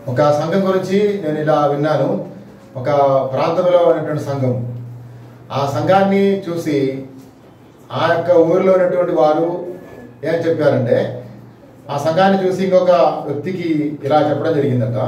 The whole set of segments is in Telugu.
ఒక సంఘం గురించి నేను ఇలా విన్నాను ఒక ప్రాంతంలో ఉన్నటువంటి సంఘం ఆ సంఘాన్ని చూసి ఆ యొక్క ఊరిలో ఉన్నటువంటి వారు ఏం చెప్పారంటే ఆ సంఘాన్ని చూసి ఇంకొక వ్యక్తికి ఇలా చెప్పడం జరిగిందట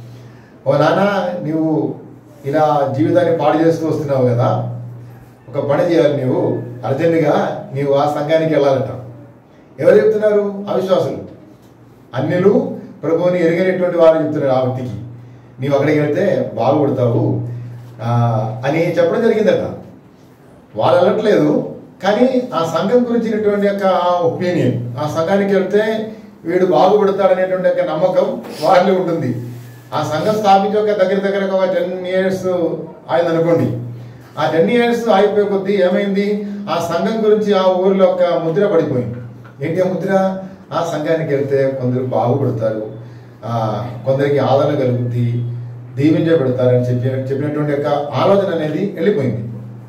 ఓ నాన్న నీవు ఇలా జీవితాన్ని పాడు చేస్తూ వస్తున్నావు కదా ఒక పని చేయాలి నీవు అర్జెంటుగా నీవు ఆ సంఘానికి వెళ్ళాలట ఎవరు చెప్తున్నారు అవిశ్వాసులు అన్యులు ప్రభువుని ఎరిగినటువంటి వారు చెప్తున్నారు ఆ వ్యక్తికి నీవు అక్కడికి వెళ్తే బాగుపడతావు ఆ, అని చెప్పడం జరిగిందట వాళ్ళు వెళ్ళట్లేదు కానీ ఆ సంఘం గురించినటువంటి యొక్క ఆ ఒపీనియన్ ఆ సంఘానికి వెళ్తే వీడు బాగుపడతాడనేటువంటి యొక్క నమ్మకం వాళ్ళే ఉంటుంది ఆ సంఘం స్థాపించి ఒక దగ్గర దగ్గర ఒక టెన్ ఇయర్స్ అయింది అనుకోండి ఆ టెన్ ఇయర్స్ అయిపోయే కొద్దీ ఏమైంది ఆ సంఘం గురించి ఆ ఊర్లో ఒక ముద్ర పడిపోయింది ఏంటి ఆ ముద్ర ఆ సంఘానికి వెళ్తే కొందరు బాగుపడతారు ఆ, కొందరికి ఆదరణ కలుగుద్ది దీవించబెడతారని చెప్పి చెప్పినటువంటి యొక్క ఆలోచన అనేది వెళ్ళిపోయింది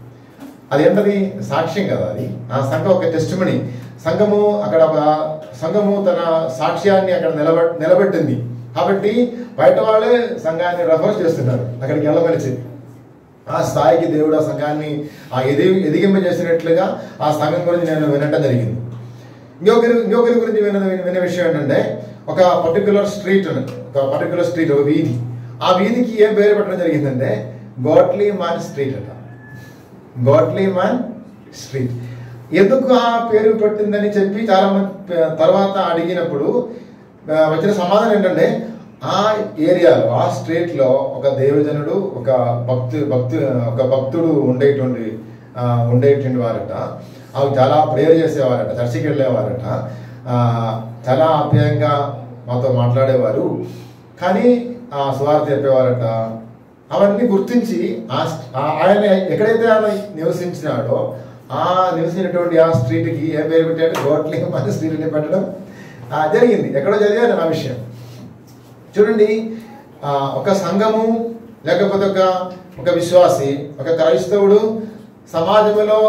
అది ఏంటది సాక్ష్యం కదా అది ఆ సంఘం ఒక టెస్టిమనీ సంఘము అక్కడ ఒక సంఘము తన సాక్ష్యాన్ని అక్కడ నిలబ నిలబెట్టింది కాబట్టి బయట వాళ్ళే సంఘాన్ని రెఫర్ చేస్తున్నారు అక్కడికి వెళ్ళమనిసి ఆ స్థాయికి దేవుడు ఆ సంఘాన్ని ఆ ఎది ఎదిగింప చేసినట్లుగా ఆ సంఘం గురించి నేను వినటం జరిగింది ఇంకొకరి ఇంకొకరి గురించి విన వినే విషయం ఏంటంటే ఒక పర్టికులర్ స్ట్రీట్ అని ఒక పర్టికులర్ స్ట్రీట్ ఒక వీధి ఆ వీధికి ఏం పేరు పెట్టడం జరిగిందంటే గోట్లీ మాన్ స్ట్రీట్ అట గోట్లీ మాన్ స్ట్రీట్ ఎందుకు ఆ పేరు పెట్టిందని చెప్పి చాలా మంది ప- తర్వాత అడిగినప్పుడు ఆ, వచ్చిన సమాధానం ఏంటంటే ఆ ఏరియాలో ఆ స్ట్రీట్ లో ఒక దేవజనుడు ఒక భక్తు భక్తు ఒక భక్తుడు ఉండేటువంటి ఆ, ఉండేటువంటి వారట అవి చాలా ప్రేయర్ చేసేవారట చర్చికి వెళ్ళేవారట ఆ, చాలా ఆప్యాయంగా మాతో మాట్లాడేవారు కానీ ఆ సువార్త చెప్పేవారట అవన్నీ గుర్తించి ఆ స్ట్- ఆ- ఆయన ఎక్కడైతే ఆయన నివసించినాడో ఆ నివసించినటువంటి ఆ స్ట్రీట్కి ఏ పేరు పెట్టాడు గోట్లీ మన స్ట్రీట్ని పెట్టడం ఆ, జరిగింది ఎక్కడో చదివాను నా విషయం చూడండి ఆ, ఒక సంఘము లేకపోతే ఒక ఒక విశ్వాసి ఒక క్రైస్తవుడు సమాజంలో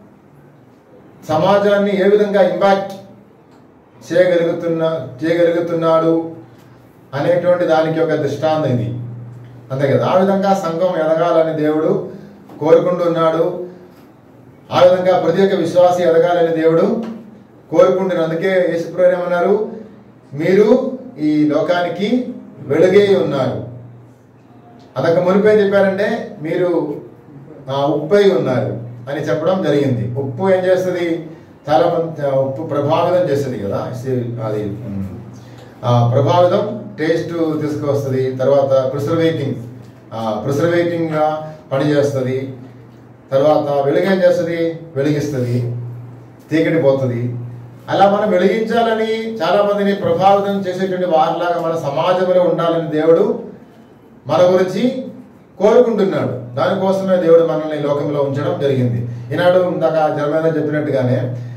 సమాజాన్ని ఏ విధంగా ఇంపాక్ట్ చేయగలుగుతున్నా చేయగలుగుతున్నాడు అనేటువంటి దానికి ఒక దృష్టాంతం ఇది అంతే కదా ఆ విధంగా సంఘం ఎదగాలని దేవుడు కోరుకుంటున్నాడు ఆ విధంగా ప్రతి ఒక్క విశ్వాసి ఎదగాలని దేవుడు కోరుకుంటున్నాడు అందుకే యేసుప్రభు ఏమన్నారు మీరు ఈ లోకానికి వెలుగే ఉన్నారు అదొక మునిపే చెప్పారంటే మీరు ఆ, ఉప్పై ఉన్నారు అని చెప్పడం జరిగింది ఉప్పు ఏం చేస్తుంది చాలా మంది ఆ, ఉప్పు ప్రభావితం చేస్తుంది కదా సి- అది ఉమ్, ఆ, ప్రభావితం టేస్ట్ తీసుకొస్తుంది తర్వాత ప్రిసర్వేటింగ్ ప్రిసర్వేటింగ్ గా పనిచేస్తుంది తర్వాత వెలుగు ఏం చేస్తుంది వెలిగిస్తుంది చీకటి పోతుంది అలా మనం వెలిగించాలని చాలా మందిని ప్రభావితం చేసేటువంటి వారిలాగా మన సమాజంలో ఉండాలని దేవుడు మన గురించి కోరుకుంటున్నాడు దానికోసమే దేవుడు మనల్ని ఈ లోకంలో ఉంచడం జరిగింది ఈనాడు ఇందాక జర్మనీ చెప్పినట్టుగానే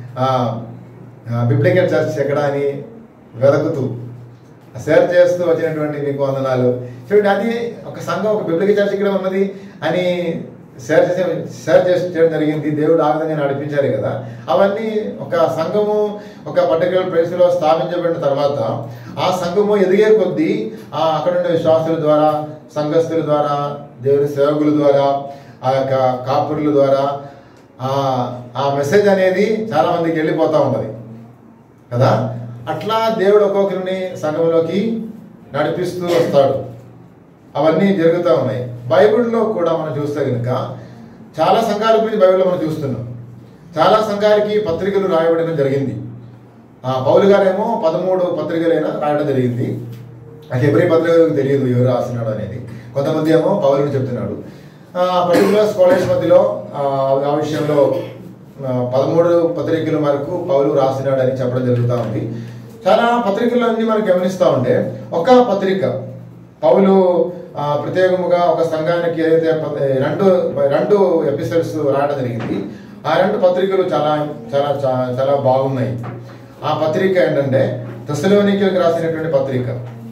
బిబ్లికల్ చర్చ్ ఎక్కడ అని వెతుకుతూ షేర్ చేస్తూ వచ్చినటువంటి మీకు వందనాలు చూడండి అది ఒక సంఘం ఒక బిబ్లికల్ చర్చ్ ఇక్కడ ఉన్నది అని షేర్ చేసే షేర్ చేసి చేయడం జరిగింది దేవుడు ఆ విధంగా నడిపించారు కదా అవన్నీ ఒక సంఘము ఒక పర్టికులర్ ప్లేస్ లో స్థాపించబడిన తర్వాత ఆ సంఘము ఎదిగే కొద్దీ ఆ అక్కడ ఉండే విశ్వాసుల ద్వారా సంఘస్థుల ద్వారా దేవుని సేవకుల ద్వారా ఆ యొక్క కాపురుల ద్వారా ఆ ఆ మెసేజ్ అనేది చాలా మందికి వెళ్ళిపోతూ ఉంటది కదా అట్లా దేవుడు ఒక్కొక్కరిని సంఘంలోకి నడిపిస్తూ వస్తాడు అవన్నీ జరుగుతూ ఉన్నాయి బైబిల్లో కూడా మనం చూస్తే కనుక చాలా సంఘాల గురించి బైబిల్లో మనం చూస్తున్నాం చాలా సంఘాలకి పత్రికలు రాయబడడం జరిగింది ఆ పౌలు గారేమో పదమూడు పత్రికలైనా రాయడం జరిగింది నాకు ఎవరి పత్రికలకు తెలియదు ఎవరు రాస్తున్నాడు అనేది కొంతమంది ఏమో పౌరుని చెప్తున్నాడు పర్టికులర్ స్కాలర్స్ మధ్యలో ఆ, ఆ విషయంలో ఆ, పదమూడు పత్రికల వరకు పౌలు రాసినాడు అని చెప్పడం జరుగుతూ ఉంది చాలా పత్రికలన్నీ మనం గమనిస్తూ ఉంటే ఒక పత్రిక పౌలు ఆ, ప్రత్యేకముగా ఒక సంఘానికి ఏదైతే ప- రెండు రెండు ఎపిసోడ్స్ రాయడం జరిగింది ఆ రెండు పత్రికలు చాలా చాలా చా- చాలా బాగున్నాయి ఆ పత్రిక ఏంటంటే దశలోనికలకు రాసినటువంటి పత్రిక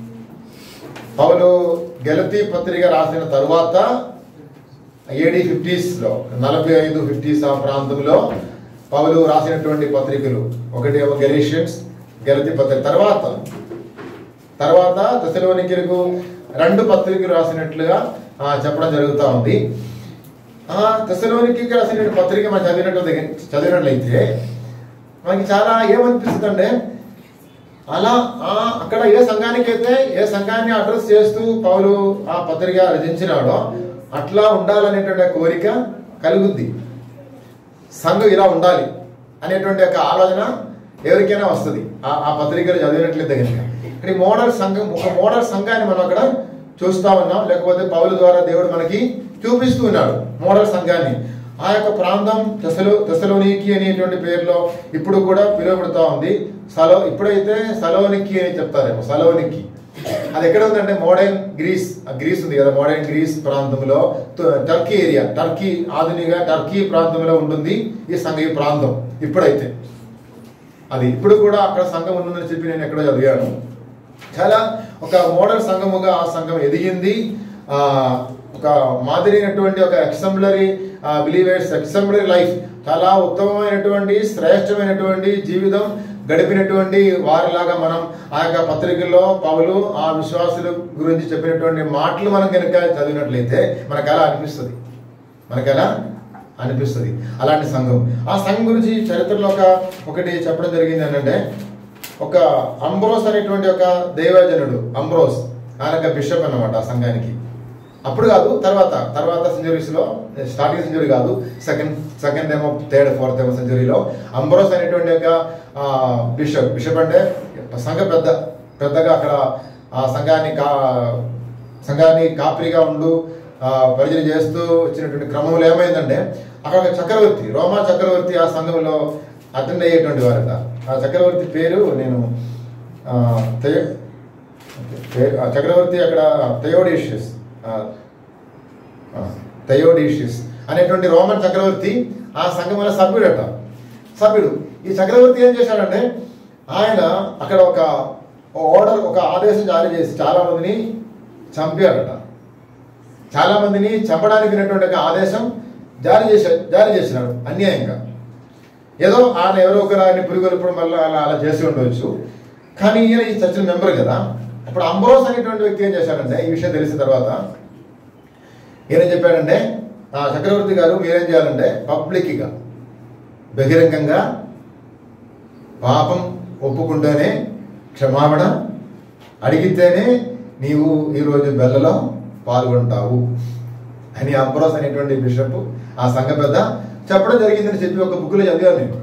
పౌలు గెలతి పత్రిక రాసిన తరువాత ఏడి ఫిఫ్టీస్ లో నలభై ఐదు ఫిఫ్టీస్ ఆ ప్రాంతంలో పౌలు రాసినటువంటి పత్రికలు ఒకటి ఏమో గెలీషియన్స్ గెలతి పత్రిక తర్వాత తర్వాత దశలోనికలకు రెండు పత్రికలు రాసినట్లుగా ఆ, చెప్పడం జరుగుతూ ఉంది ఆ దశలోనికి రాసిన పత్రిక మనం చదివినట్టు చదివినట్లయితే మనకి చాలా ఏమనిపిస్తుంది అంటే అలా ఆ అక్కడ ఏ సంఘానికి అయితే ఏ సంఘాన్ని అడ్రస్ చేస్తూ పౌలు ఆ పత్రిక రచించినాడో అట్లా ఉండాలనేటువంటి కోరిక కలుగుద్ది సంఘం ఇలా ఉండాలి అనేటువంటి ఒక ఆలోచన ఎవరికైనా వస్తుంది ఆ ఆ పత్రికలు చదివినట్లయితే కనుక ఇక్కడ ఈ మోడల్ సంఘం ఒక మోడల్ సంఘాన్ని మనం అక్కడ చూస్తా ఉన్నాం లేకపోతే పౌలు ద్వారా దేవుడు మనకి చూపిస్తూ ఉన్నాడు మోడల్ సంఘాన్ని ఆ యొక్క ప్రాంతం దశలో దశలోనికి అనేటువంటి పేరులో ఇప్పుడు కూడా పిలువబడుతూ ఉంది సలో ఇప్పుడైతే సలోనికి అని చెప్తారేమో సలోనికి అది ఎక్కడ ఉందంటే మోడర్న్ గ్రీస్ ఆ గ్రీస్ ఉంది కదా మోడర్న్ గ్రీస్ ప్రాంతంలో టు- టర్కీ ఏరియా టర్కీ ఆధునిక టర్కీ ప్రాంతంలో ఉంటుంది ఈ సంఘ ఈ ప్రాంతం ఇప్పుడైతే అది ఇప్పుడు కూడా అక్కడ సంఘం ఉందని చెప్పి నేను ఎక్కడో చదివాను చాలా ఒక మోడల్ సంఘముగా ఆ సంఘం ఎదిగింది ఆ ఒక మాదిరైనటువంటి ఒక ఎక్సెంబ్లరీ బిలీవర్స్ ఎక్సెంబ్లరీ లైఫ్ చాలా ఉత్తమమైనటువంటి శ్రేష్టమైనటువంటి జీవితం గడిపినటువంటి వారిలాగా మనం ఆ యొక్క పత్రికల్లో పౌలు ఆ విశ్వాసుల గురించి చెప్పినటువంటి మాటలు మనం కనుక చదివినట్లయితే మనకు అలా అనిపిస్తుంది మనకి ఎలా అనిపిస్తుంది అలాంటి సంఘం ఆ సంఘం గురించి చరిత్రలో ఒక ఒకటి చెప్పడం జరిగింది ఏంటంటే ఒక అంబ్రోస్ అనేటువంటి ఒక దైవజనుడు అంబ్రోస్ ఆయన ఒక బిషప్ అన్నమాట ఆ సంఘానికి అప్పుడు కాదు తర్వాత తర్వాత సెంచరీస్ లో స్టార్టింగ్ సెంచరీ కాదు సెకండ్ సెకండ్ ఏమో థర్డ్ ఫోర్త్ ఏమో సెంచరీలో అంబ్రోస్ అనేటువంటి ఒక ఆ, బిషప్ బిషప్ అంటే సంఘ పెద్ద పెద్దగా అక్కడ ఆ సంఘాన్ని కా సంఘాన్ని కాపరిగా ఉండు ఆ, పరిచయం చేస్తూ వచ్చినటువంటి క్రమంలో ఏమైందంటే అక్కడ ఒక చక్రవర్తి రోమా చక్రవర్తి ఆ సంఘంలో అటెండ్ అయ్యేటువంటి వారట ఆ చక్రవర్తి పేరు నేను ఆ, తె- పేరు- ఆ చక్రవర్తి అక్కడ థయోడీషియస్ థయోడీషియస్ అనేటువంటి రోమన్ చక్రవర్తి ఆ సంఘంలో సభ్యుడట సభ్యుడు ఈ చక్రవర్తి ఏం చేశాడంటే ఆయన అక్కడ ఒక ఆర్డర్ ఒక ఆదేశం జారీ చేసి చాలా మందిని చంపాడట చాలా మందిని చంపడానికి వినటువంటి ఒక ఆదేశం జారీ చేసా జారీ చేసినాడు అన్యాయంగా ఏదో ఆయన ఎవరో ఒకరు ఆయన పురిగొల్పడం వల్ల అలా అలా చేసి ఉండవచ్చు కానీ ఈయన ఈ చర్చ్ మెంబర్ కదా అప్పుడు అంబ్రోస్ అనేటువంటి వ్యక్తి ఏం చేశాడంటే ఈ విషయం తెలిసిన తర్వాత ఈయన చెప్పాడంటే ఆ చక్రవర్తి గారు మీరేం చేయాలంటే పబ్లిక్గా బహిరంగంగా పాపం ఒప్పుకుంటేనే క్షమాపణ అడిగితేనే నీవు ఈరోజు బెల్లలో పాల్గొంటావు అని అంబ్రోస్ అనేటువంటి బిషప్ ఆ సంఘ పెద్ద చెప్పడం జరిగిందని చెప్పి ఒక బుక్లో చదివాను నేను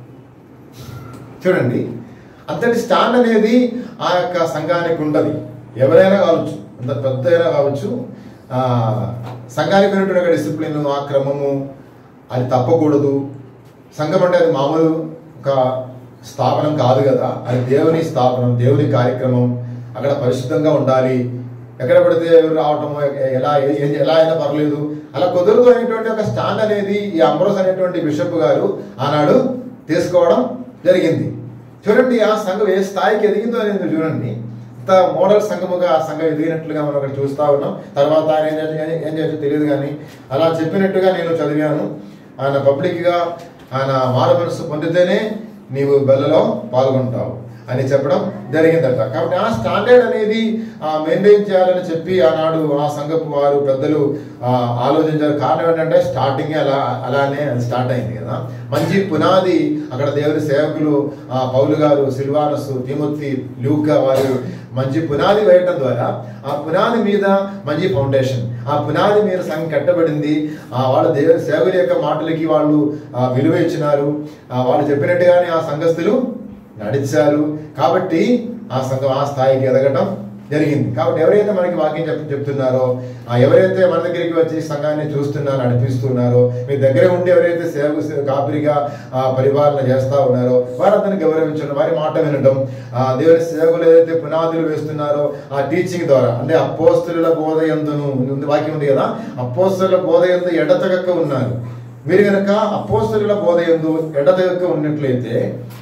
చూడండి అంతటి స్టాండ్ అనేది ఆ యొక్క సంఘానికి ఉండదు ఎవరైనా కావచ్చు అంత పెద్ద అయినా కావచ్చు ఆ, సంఘానికి ఉన్నటువంటి ఒక డిసిప్లిన్ ఆ క్రమము అది తప్పకూడదు సంఘం అంటే అది మామూలు ఒక స్థాపనం కాదు కదా అది దేవుని స్థాపనం దేవుని కార్యక్రమం అక్కడ పరిశుద్ధంగా ఉండాలి ఎక్కడ పడితే ఎవరు రావటము ఎ- ఎలా ఏ- ఎలా అయినా పర్లేదు అలా కుదరదు అనేటువంటి ఒక స్టాండ్ అనేది ఈ అంబ్రోస్ అనేటువంటి బిషప్ గారు ఆనాడు తీసుకోవడం జరిగింది చూడండి ఆ సంఘం ఏ స్థాయికి ఎదిగిందో అనేది చూడండి ఇంత మోడల్ సంఘముగా ఆ సంఘం ఎదిగినట్లుగా మనం అక్కడ చూస్తా ఉన్నాం తర్వాత ఆయన ఏం చేసి ఏం చేసో తెలియదు కానీ అలా చెప్పినట్టుగా నేను చదివాను ఆయన పబ్లిక్గా ఆయన మారు మనసు పొందితేనే నీవు బెల్లలో పాల్గొంటావు అని చెప్పడం జరిగిందట కాబట్టి ఆ స్టాండర్డ్ అనేది మెయింటైన్ చేయాలని చెప్పి ఆనాడు ఆ సంఘపు వారు పెద్దలు ఆ, ఆలోచించారు కారణం ఏంటంటే స్టార్టింగ్ అలా అలానే అది స్టార్ట్ అయింది కదా మంచి పునాది అక్కడ దేవుని సేవకులు ఆ, పౌలు గారు సిల్వానస్ తిమోతి లూకా వారు మంచి పునాది వేయటం ద్వారా ఆ పునాది మీద మంచి ఫౌండేషన్ ఆ పునాది మీద సంఘం కట్టబడింది ఆ వాళ్ళ దేవుని సేవకుల యొక్క మాటలకి వాళ్ళు ఆ, విలువ ఇచ్చినారు ఆ, వాళ్ళు చెప్పినట్టుగానే ఆ సంఘస్థులు నడిచారు కాబట్టి ఆ సంఘం ఆ స్థాయికి ఎదగటం జరిగింది కాబట్టి ఎవరైతే మనకి వాక్యం చెప్ చెప్తున్నారో ఆ ఎవరైతే మన దగ్గరికి వచ్చి సంఘాన్ని చూస్తున్నారో నడిపిస్తున్నారో మీ దగ్గర ఉండి ఎవరైతే సేవ కాపిరిగా ఆ, పరిపాలన చేస్తా ఉన్నారో వారందరిని గౌరవించడం వారి మాట వినడం ఆ దేవుని సేవకులు ఏదైతే పునాదులు వేస్తున్నారో ఆ టీచింగ్ ద్వారా అంటే అపోస్తుల బోధ ఎందును ఉంది వాక్యం ఉంది కదా అపోస్తుల బోధ ఎందు ఎడతగక్క ఉన్నారు మీరు కనుక అపోస్తుల బోధ ఎందు ఎడతగక్క ఉన్నట్లయితే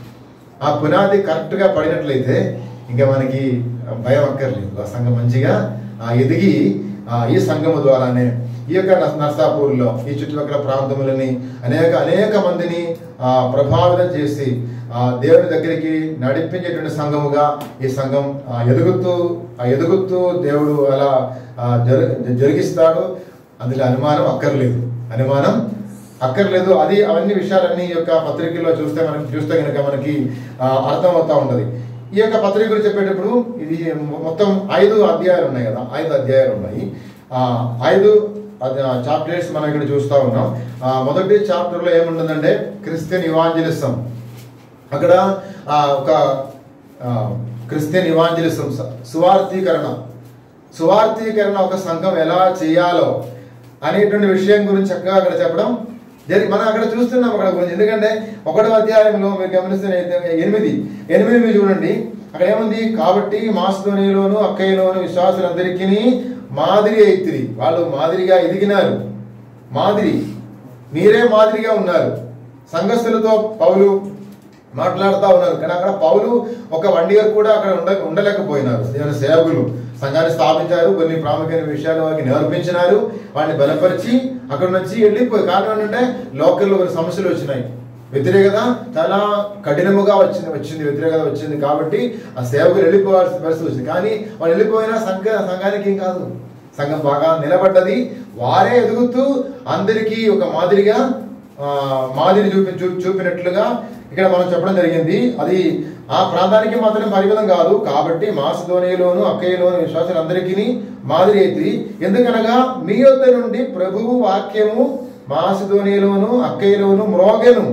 ఆ పునాది కరెక్ట్ గా పడినట్లయితే ఇంకా మనకి భయం అక్కర్లేదు ఆ సంఘం మంచిగా ఆ ఎదిగి ఆ ఈ సంఘము ద్వారానే ఈ యొక్క నర్స- నర్సాపూర్లో ఈ చుట్టుపక్కల ప్రాంతములని అనేక అనేక మందిని ఆ ప్రభావితం చేసి ఆ దేవుని దగ్గరికి నడిపించేటువంటి సంఘముగా ఈ సంఘం ఆ, ఎదుగుతూ ఆ ఎదుగుతూ దేవుడు అలా ఆ, జరు- జరిగిస్తాడు అందులో అనుమానం అక్కర్లేదు అనుమానం అక్కర్లేదు అది అవన్నీ విషయాలన్నీ ఈ యొక్క పత్రికలో చూస్తే మనకి చూస్తే కనుక మనకి ఆ, అర్థమవుతా ఉంటది ఈ యొక్క పత్రిక గురించి చెప్పేటప్పుడు ఇది మొత్తం ఐదు అధ్యాయాలు ఉన్నాయి కదా ఐదు అధ్యాయాలు ఉన్నాయి ఆ, ఐదు చాప్టర్స్ మనం ఇక్కడ చూస్తా ఉన్నాం ఆ, మొదటి చాప్టర్ లో ఏముంటుందంటే క్రిస్టియన్ ఇవాంజలిసం అక్కడ ఆ, ఒక ఆ, క్రిస్టియన్ ఇవాంజలిసం స- సువార్థీకరణ సువార్థీకరణ ఒక సంఘం ఎలా చేయాలో అనేటువంటి విషయం గురించి చక్కగా అక్కడ చెప్పడం జరి మనం అక్కడ చూస్తున్నాం అక్కడ గురించి ఎందుకంటే ఒకటో అధ్యాయంలో మీరు గమనిస్తే ఎనిమిది ఎనిమిది మీరు చూడండి అక్కడ ఏముంది కాబట్టి మాస్లోనిలోను అక్కయ్యలోను విశ్వాసులందరికీ మాదిరి అయితిరి వాళ్ళు మాదిరిగా ఎదిగినారు మాదిరి మీరే మాదిరిగా ఉన్నారు సంఘస్థులతో పౌలు మాట్లాడుతూ ఉన్నారు కానీ అక్కడ పౌలు ఒక వన్ ఇయర్ కూడా అక్కడ ఉండ ఉండలేకపోయినారు దేవుని సేవకులు సంఘాన్ని స్థాపించారు కొన్ని ప్రాముఖ్యమైన విషయాలు వారికి నేర్పించినారు వాడిని బలపరిచి అక్కడ నుంచి వెళ్ళిపోయి కారణం ఏంటంటే లోకల్లో కొన్ని సమస్యలు వచ్చినాయి వ్యతిరేకత చాలా కఠినముగా వచ్చింది వచ్చింది వ్యతిరేకత వచ్చింది కాబట్టి ఆ సేవకులు వెళ్ళిపోవాల్సిన పరిస్థితి వచ్చింది కానీ వాళ్ళు వెళ్ళిపోయినా సంఘ సంఘానికి ఏం కాదు సంఘం బాగా నిలబడ్డది వారే ఎదుగుతూ అందరికీ ఒక మాదిరిగా ఆ, మాదిరి చూపి చూ- చూపినట్లుగా ఇక్కడ మనం చెప్పడం జరిగింది అది ఆ ప్రాంతానికి మాత్రం పరిమితం కాదు కాబట్టి మాసధోనిలోను అక్కయ్యలోను విశ్వాసులందరికీ మాదిరి అయితే ఎందుకనగా మీ యొద్ద నుండి ప్రభువు వాక్యము మాసధోనిలోను అక్కయ్యలోను మ్రోగెను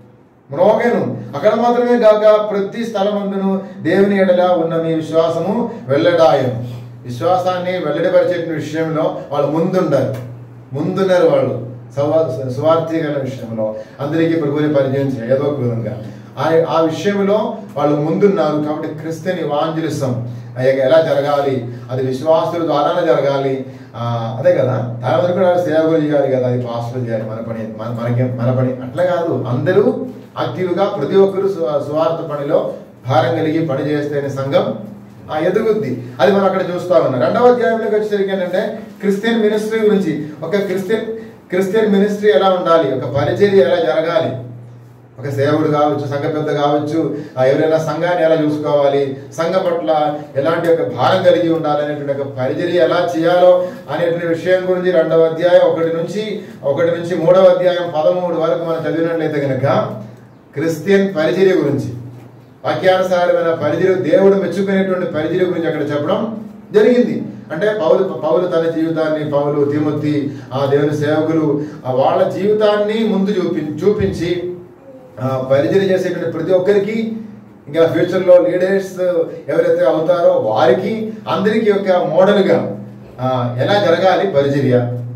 మ్రోగెను అక్కడ మాత్రమే కాక ప్రతి స్థలమందును దేవుని ఎడల ఉన్న మీ విశ్వాసము వెల్లడాయను విశ్వాసాన్ని వెల్లడిపరిచే విషయంలో వాళ్ళు ముందుండారు ముందున్నారు వాళ్ళు సవా- సువార్థీకరణ విషయంలో అందరికీ ప్రభుని పరిచయం చేయ- ఏదో ఒక విధంగా ఆ ఆ విషయంలో వాళ్ళు ముందున్నారు కాబట్టి క్రిస్టియన్ ఇవాంజలిసం ఎలా జరగాలి అది విశ్వాసుల ద్వారానే జరగాలి ఆ, అదే కదా చాలా మంది కూడా సేవకులు చేయాలి కదా అది పాస్టర్ చేయాలి మన పని మన మనకి మన పని అట్లా కాదు అందరూ యాక్టివ్గా ప్రతి ఒక్కరు సు- సువార్త పనిలో భారం కలిగి పని చేస్తేనే సంఘం ఆ ఎదుగుద్ది అది మనం అక్కడ చూస్తా ఉన్నాం రెండవ అధ్యాయంలోకి వచ్చేసరికి ఏంటంటే క్రిస్టియన్ మినిస్ట్రీ గురించి ఒక క్రిస్టియన్ క్రిస్టియన్ మినిస్ట్రీ ఎలా ఉండాలి ఒక పరిచర్య ఎలా జరగాలి ఒక సేవకుడు కావచ్చు సంఘ పెద్ద కావచ్చు ఆ ఎవరైనా సంఘాన్ని ఎలా చూసుకోవాలి సంఘం పట్ల ఎలాంటి ఒక భారం కలిగి ఉండాలి అనేటువంటి ఒక పరిచర్య ఎలా చేయాలో అనేటువంటి విషయం గురించి రెండవ అధ్యాయం ఒకటి నుంచి ఒకటి నుంచి మూడవ అధ్యాయం పదమూడు వరకు మనం చదివినట్లయితే కనుక క్రిస్టియన్ పరిచర్య గురించి వాక్యానుసారమైన పరిచర్య దేవుడు మెచ్చుకునేటువంటి పరిచర్య గురించి అక్కడ చెప్పడం జరిగింది అంటే పౌలు పౌలు తన జీవితాన్ని పౌలు తిమొత్తి ఆ దేవుని సేవకులు ఆ వాళ్ళ జీవితాన్ని ముందు చూపి చూపించి ఆ, పరిచర్య చేసేటువంటి ప్రతి ఒక్కరికి ఇంకా ఫ్యూచర్లో లీడర్స్ ఎవరైతే అవుతారో వారికి అందరికీ ఒక మోడల్గా ఆ, ఎలా జరగాలి పరిచర్య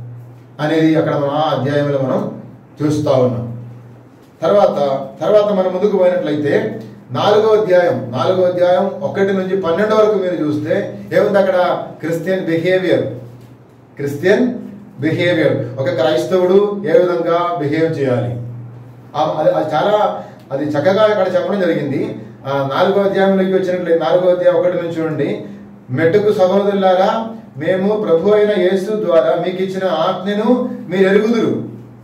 అనేది అక్కడ మనం ఆ అధ్యాయంలో మనం చూస్తూ ఉన్నాం తర్వాత తర్వాత మనం ముందుకు పోయినట్లయితే నాలుగో అధ్యాయం నాలుగో అధ్యాయం ఒకటి నుంచి పన్నెండు వరకు మీరు చూస్తే ఏముంది అక్కడ క్రిస్టియన్ బిహేవియర్ క్రిస్టియన్ బిహేవియర్ ఒక క్రైస్తవుడు ఏ విధంగా బిహేవ్ చేయాలి ఆ- అది అది చాలా అది చక్కగా అక్కడ చెప్పడం జరిగింది ఆ నాలుగో అధ్యాయంలోకి వచ్చినట్లయితే నాలుగో అధ్యాయం ఒకటి నుంచి చూడండి మెట్టుకు సహోదరులారా మేము ప్రభు అయిన యేసు ద్వారా మీకు ఇచ్చిన ఆజ్ఞను మీరు ఎరుగుదురు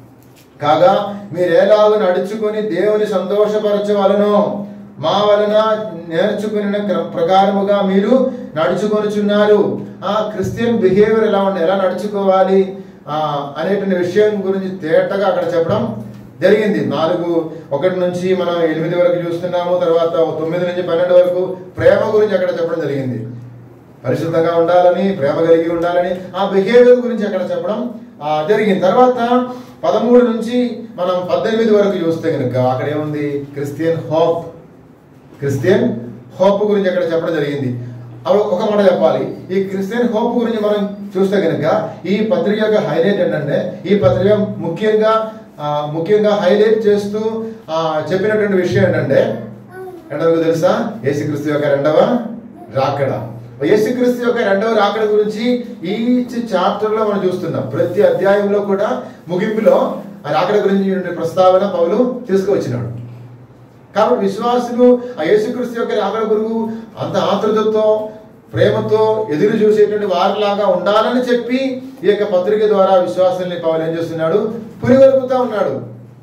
కాగా మీరు ఎలాగ నడుచుకుని దేవుని సంతోషపరచవలనో మా వలన నేర్చుకుని ప్రకారముగా మీరు నడుచుకొనుచున్నారు ఆ క్రిస్టియన్ బిహేవియర్ ఎలా ఉండాలి ఎలా నడుచుకోవాలి ఆ అనేటువంటి విషయం గురించి తేటగా అక్కడ చెప్పడం జరిగింది నాలుగు ఒకటి నుంచి మనం ఎనిమిది వరకు చూస్తున్నాము తర్వాత తొమ్మిది నుంచి పన్నెండు వరకు ప్రేమ గురించి అక్కడ చెప్పడం జరిగింది పరిశుద్ధంగా ఉండాలని ప్రేమ కలిగి ఉండాలని ఆ బిహేవియర్ గురించి అక్కడ చెప్పడం ఆ, జరిగింది తర్వాత పదమూడు నుంచి మనం పద్దెనిమిది వరకు చూస్తే కనుక అక్కడ ఏముంది క్రిస్టియన్ హోప్ క్రిస్టియన్ హోప్ గురించి అక్కడ చెప్పడం జరిగింది అవి ఒక మాట చెప్పాలి ఈ క్రిస్టియన్ హోప్ గురించి మనం చూస్తే కనుక ఈ పత్రిక యొక్క హైలైట్ ఏంటంటే ఈ పత్రిక ముఖ్యంగా ఆ, ముఖ్యంగా హైలైట్ చేస్తూ ఆ, చెప్పినటువంటి విషయం ఏంటంటే ఏంటో మీకు తెలుసా యేసుక్రీస్తు యొక్క రెండవ రాకడ యేసుక్రీస్తు యొక్క రెండవ రాకడ గురించి ఈచ్ చాప్టర్ లో మనం చూస్తున్నాం ప్రతి అధ్యాయంలో కూడా ముగింపులో ఆ రాకడ గురించి ఉండే ప్రస్తావన పౌలు తీసుకువచ్చినాడు కాబట్టి విశ్వాసులు ఆ యేసుక్రీస్తు యొక్క రాకడ గురువు అంత ఆతృతతో ప్రేమతో ఎదురు చూసేటువంటి వారిలాగా ఉండాలని చెప్పి ఈ యొక్క పత్రిక ద్వారా విశ్వాసాన్ని పౌలు ఏం చేస్తున్నాడు పురిగొల్పుతా ఉన్నాడు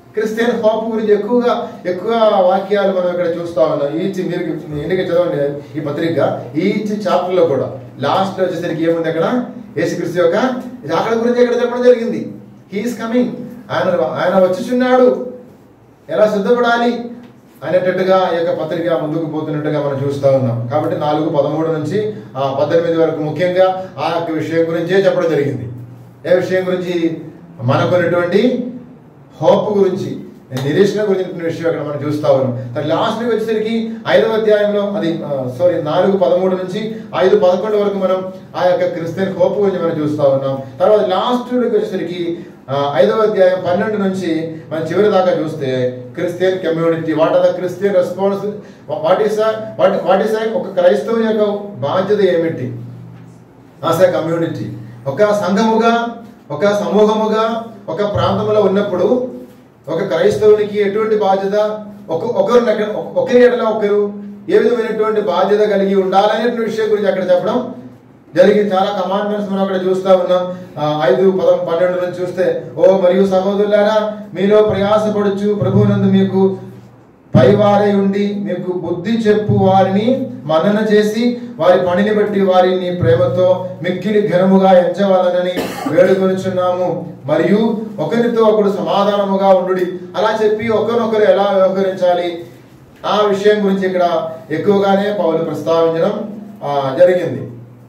క్రిస్టియన్ హోప్ గురించి ఎక్కువగా ఎక్కువ వాక్యాలు మనం ఇక్కడ చూస్తా ఉన్నాం ఈచ్ మీరు ఎన్నిక చదవండి ఈ పత్రిక ఈచ్ చాప్టర్ లో కూడా లాస్ట్ లో వచ్చేసరికి ఏముంది అక్కడ యేసుక్రీస్తు యొక్క అక్కడ గురించి ఇక్కడ చెప్పడం జరిగింది హీఈస్ కమింగ్ ఆయన ఆయన వచ్చుచున్నాడు ఎలా సిద్ధపడాలి అనేటట్టుగా ఈ యొక్క పత్రిక ముందుకు పోతున్నట్టుగా మనం చూస్తూ ఉన్నాం కాబట్టి నాలుగు పదమూడు నుంచి ఆ పద్దెనిమిది వరకు ముఖ్యంగా ఆ యొక్క విషయం గురించే చెప్పడం జరిగింది ఏ విషయం గురించి మనకున్నటువంటి హోప్ గురించి నిరీక్షణ గురించిన విషయం అక్కడ మనం చూస్తా ఉన్నాం తర్వాత లాస్ట్ వచ్చేసరికి ఐదవ అధ్యాయంలో అది సారీ నాలుగు పదమూడు నుంచి ఐదు పదకొండు వరకు మనం ఆ యొక్క క్రిస్టియన్ హోప్ గురించి మనం చూస్తా ఉన్నాం తర్వాత లాస్ట్ వచ్చేసరికి ఆ, ఐదవ అధ్యాయం పన్నెండు నుంచి మనం చివరి దాకా చూస్తే Christian community what are the Christian response what is what what is ఒక క్రైస్తవుని యొక్క బాధ్యత ఏమిటి ఆశ కమ్యూనిటీ ఒక సంఘముగా ఒక సమూహముగా ఒక ప్రాంతంలో ఉన్నప్పుడు ఒక క్రైస్తవునికి ఎటువంటి బాధ్యత ఒక ఒకరు ఒకరి ఎడల ఒకరు ఏ విధమైనటువంటి బాధ్యత కలిగి ఉండాలనేటువంటి విషయం గురించి అక్కడ చెప్పడం జరిగి చాలా కమాండ్మెంట్స్ మనం అక్కడ చూస్తా ఉన్నాం ఆ, ఐదు పదం పన్నెండు నుంచి చూస్తే ఓ మరియు సహోదరులారా మీలో ప్రయాసపడుచు ప్రభువునందు మీకు పైవారై ఉండి మీకు బుద్ధి చెప్పు వారిని మన్నన చేసి వారి పనిని బట్టి వారిని ప్రేమతో మిక్కిలి ఘనముగా ఎంచవాలనని వేడుకొనుచున్నాము మరియు ఒకరితో ఒకడు సమాధానముగా ఉండు అలా చెప్పి ఒకరినొకరు ఎలా వ్యవహరించాలి ఆ విషయం గురించి ఇక్కడ ఎక్కువగానే పౌలు ప్రస్తావించడం ఆ, జరిగింది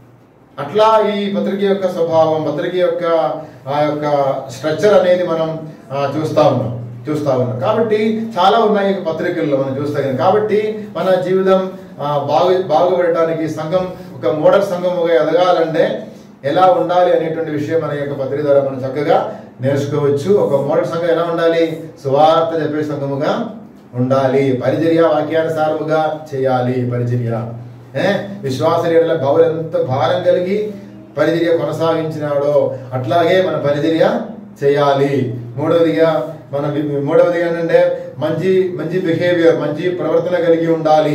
అట్లా ఈ పత్రిక యొక్క స్వభావం పత్రిక యొక్క ఆ యొక్క స్ట్రక్చర్ అనేది మనం ఆ, చూస్తా ఉన్నాం చూస్తా ఉన్నాం కాబట్టి చాలా ఉన్నాయి ఈ పత్రికల్లో మనం చూస్తా ఉన్నాం. కాబట్టి మన జీవితం ఆ, బాగు బాగుపడటానికి సంఘం ఒక మోడల్ సంఘముగా ఎదగాలంటే ఎలా ఉండాలి అనేటువంటి విషయం మన యొక్క పత్రిక ద్వారా మనం చక్కగా నేర్చుకోవచ్చు ఒక మోడల్ సంఘం ఎలా ఉండాలి సువార్త చెప్పే సంఘముగా ఉండాలి పరిచర్య వాక్యానుసారముగా చేయాలి పరిచర్య ఏ విశ్వాస లీడర్ల బౌలు ఎంత భారం కలిగి పరిచర్య కొనసాగించినాడో అట్లాగే మన పరిచర్య చేయాలి మూడవదిగా మన వి- మూడవదిగా ఏంటంటే మంచి మంచి బిహేవియర్ మంచి ప్రవర్తన కలిగి ఉండాలి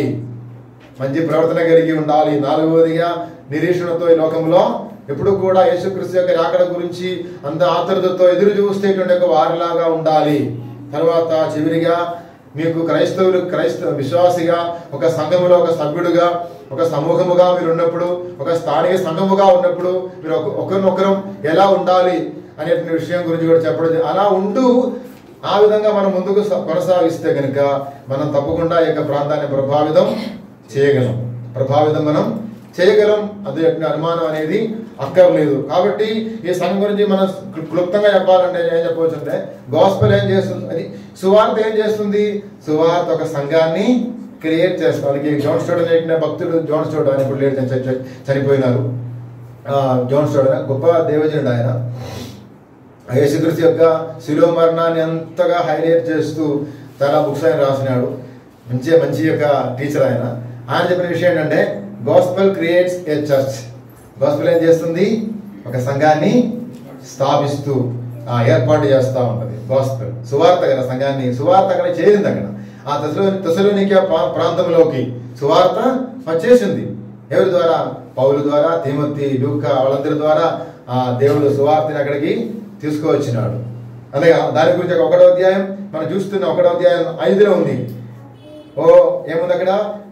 మంచి ప్రవర్తన కలిగి ఉండాలి నాలుగవదిగా నిరీక్షణతో ఈ లోకంలో ఎప్పుడు కూడా యేసుక్రీస్తు యొక్క రాకడ గురించి అంత ఆతృతతో ఎదురు చూస్తేటువంటి ఒక వారిలాగా ఉండాలి తర్వాత చివరిగా మీకు క్రైస్తవులు క్రైస్తవ విశ్వాసిగా ఒక సంఘములో ఒక సభ్యుడుగా ఒక సమూహముగా మీరు ఉన్నప్పుడు ఒక స్థానిక సంఘముగా ఉన్నప్పుడు మీరు ఒక- ఒకరినొకరం ఎలా ఉండాలి అనే విషయం గురించి కూడా చెప్పడం జరిగింది. అలా ఉంటూ ఆ విధంగా మనం ముందుకు స- కొనసాగిస్తే కనుక మనం తప్పకుండా ఈ యొక్క ప్రాంతాన్ని ప్రభావితం చేయగలం ప్రభావితం మనం చేయగలం అది అనుమానం అనేది అక్కర్లేదు కాబట్టి ఈ సంఘం గురించి మనం క్లు- క్లుప్తంగా చెప్పాలంటే ఏం చెప్పవచ్చు అంటే గాస్పెల్ ఏం చేస్తుంది అది సువార్త ఏం చేస్తుంది సువార్త ఒక సంఘాన్ని క్రియేట్ చేస్తాం అలాగే జాన్ స్టోడన్ చెప్పిన భక్తుడు జాన్ స్టోడన్ ఆయన ఇప్పుడు లేడు చని- చని- చనిపోయినారు ఆ, జాన్ స్టోడన్ గొప్ప దేవజనుడు ఆయన యేసుక్రీస్తు యొక్క శిలువ మరణాన్ని అంతగా హైలైట్ చేస్తూ చాలా బుక్స్ ఆయన రాసినాడు మంచి మంచి యొక్క టీచర్ ఆయన ఆయన చెప్పిన విషయం ఏంటంటే gospel creates a church gospel ఏం చేస్తుంది ఒక సంఘాన్ని స్థాపిస్తూ ఆ, ఏర్పాటు చేస్తూ ఉంటది గాస్పెల్ సువార్త కదా సంఘాన్ని సువార్త అక్కడ చేరింది అక్కడ ఆ దశలో దశలోనికి ప్రాంతంలోకి సువార్త వచ్చేసింది ఎవరి ద్వారా పౌలు ద్వారా తిమోతి లూక వాళ్ళందరి ద్వారా ఆ దేవుడు సువార్తని అక్కడికి తీసుకువచ్చినాడు అదే దాని గురించి ఒక ఒకటో అధ్యాయం మనం చూస్తున్న ఒకటో అధ్యాయం ఐదులో ఉంది ఓ ఏముంది అక్కడ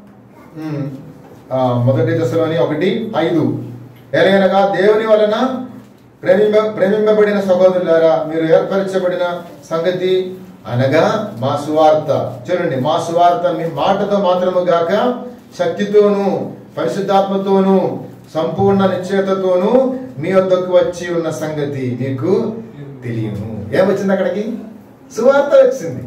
ఉమ్, ఆ, మొదటి దశలోని ఒకటి ఐదు ఎలాగనగా దేవుని వలన ప్రేమింప ప్రేమింపబడిన సహోదరులారా మీరు ఏర్పరచబడిన సంగతి అనగా మా సువార్త చూడండి మా సువార్త మీ మాటతో మాత్రము గాక శక్తితోనూ పరిశుద్ధాత్మతోనూ సంపూర్ణ నిశ్చయతతోనూ మీ వద్దకు వచ్చి ఉన్న సంగతి మీకు తెలియను ఏమొచ్చింది అక్కడికి సువార్త వచ్చింది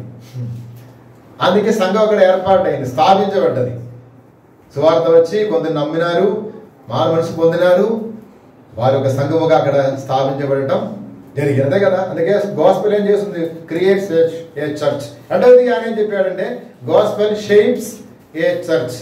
అందుకే సంఘం అక్కడ ఏర్పాటైంది స్థాపించబడ్డది సువార్త వచ్చి కొందరు నమ్మినారు మారు మనసు పొందినారు వారు ఒక సంఘముగా అక్కడ స్థాపించబడటం జరిగింది అంతే కదా అందుకే గాస్పెల్ ఏం చేస్తుంది క్రియేట్స్ ఏ చర్చ్ అంటే ఆయన ఏం చెప్పాడంటే గాస్పెల్ షేప్స్ ఏ చర్చ్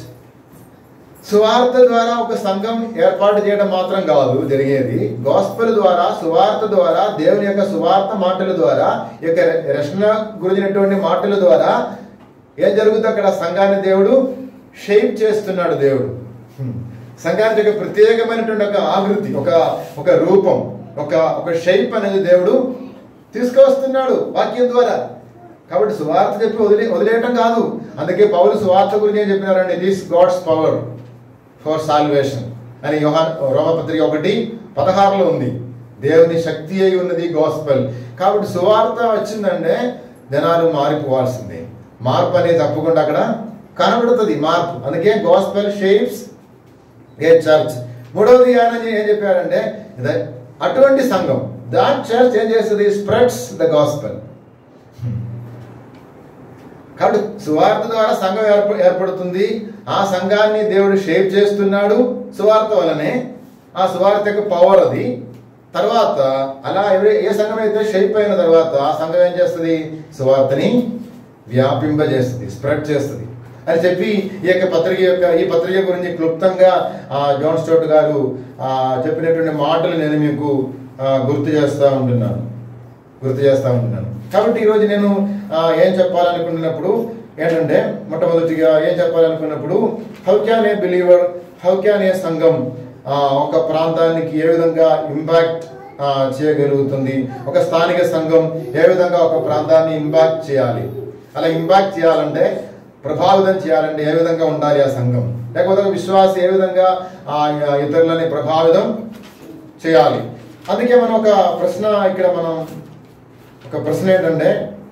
సువార్త ద్వారా ఒక సంఘం ఏర్పాటు చేయడం మాత్రం కాదు జరిగేది గాస్పెల్ ద్వారా సువార్త ద్వారా దేవుని యొక్క సువార్త మాటల ద్వారా ఈ యొక్క రక్షణ గురించినటువంటి మాటల ద్వారా ఏం జరుగుతుంది అక్కడ సంఘాన్ని దేవుడు షేప్ చేస్తున్నాడు దేవుడు హ్మ్. సంఘానికి ఒక ప్రత్యేకమైనటువంటి ఒక ఆకృతి ఒక ఒక రూపం ఒక ఒక షేప్ అనేది దేవుడు తీసుకువస్తున్నాడు వాక్యం ద్వారా కాబట్టి సువార్త చెప్పి వదిలే వదిలేయటం కాదు అందుకే పౌలు సువార్త గురించి ఏం చెప్పినారండి this God's power for salvation అని యోహాన్ రోమపత్రిక ఒకటి పదహారులో ఉంది దేవుని శక్తి అయి ఉన్నది గాస్పెల్ కాబట్టి సువార్త వచ్చిందంటే జనాలు మారిపోవాల్సిందే మార్పు అనేది తప్పకుండా అక్కడ కనబడుతుంది మార్పు అందుకే గాస్పెల్ షేప్స్ ఏ చర్చ్ మూడవది ఆయన ఏం చెప్పారంటే ఇద- అటువంటి సంఘం దాట్ చర్చ్ ఏం చేస్తుంది స్ప్రెడ్స్ ద గాస్పెల్ కాబట్టి సువార్త ద్వారా సంఘం ఏర్ప ఏర్పడుతుంది ఆ సంఘాన్ని దేవుడు షేప్ చేస్తున్నాడు సువార్త వలనే ఆ సువార్త యొక్క పవర్ అది తర్వాత అలా ఎవరి ఏ సంఘం అయితే షేప్ అయిన తర్వాత ఆ సంఘం ఏం చేస్తుంది సువార్తని వ్యాపింపజేస్తుంది స్ప్రెడ్ చేస్తుంది అని చెప్పి ఈ యొక్క పత్రిక యొక్క ఈ పత్రిక గురించి క్లుప్తంగా ఆ, జాన్ స్టోట్ గారు ఆ, చెప్పినటువంటి మాటలు నేను మీకు ఆ, గుర్తు చేస్తూ ఉంటున్నాను గుర్తు చేస్తూ ఉంటున్నాను కాబట్టి ఈరోజు నేను ఆ, ఏం చెప్పాలనుకున్నప్పుడు ఏంటంటే మొట్టమొదటిగా ఏం చెప్పాలనుకున్నప్పుడు how can a believer how can a సంఘం ఆ, ఒక ప్రాంతానికి ఏ విధంగా ఇంపాక్ట్ చేయగలుగుతుంది ఒక స్థానిక సంఘం ఏ విధంగా ఒక ప్రాంతాన్ని ఇంపాక్ట్ చేయాలి అలా ఇంపాక్ట్ చేయాలంటే ప్రభావితం చేయాలంటే ఏ విధంగా ఉండాలి ఆ సంఘం లేకపోతే ఒక విశ్వాసి ఏ విధంగా ఆ ఇతరులని ప్రభావితం చేయాలి అందుకే మనం ఒక ప్రశ్న ఇక్కడ మనం ఒక ప్రశ్న ఏంటంటే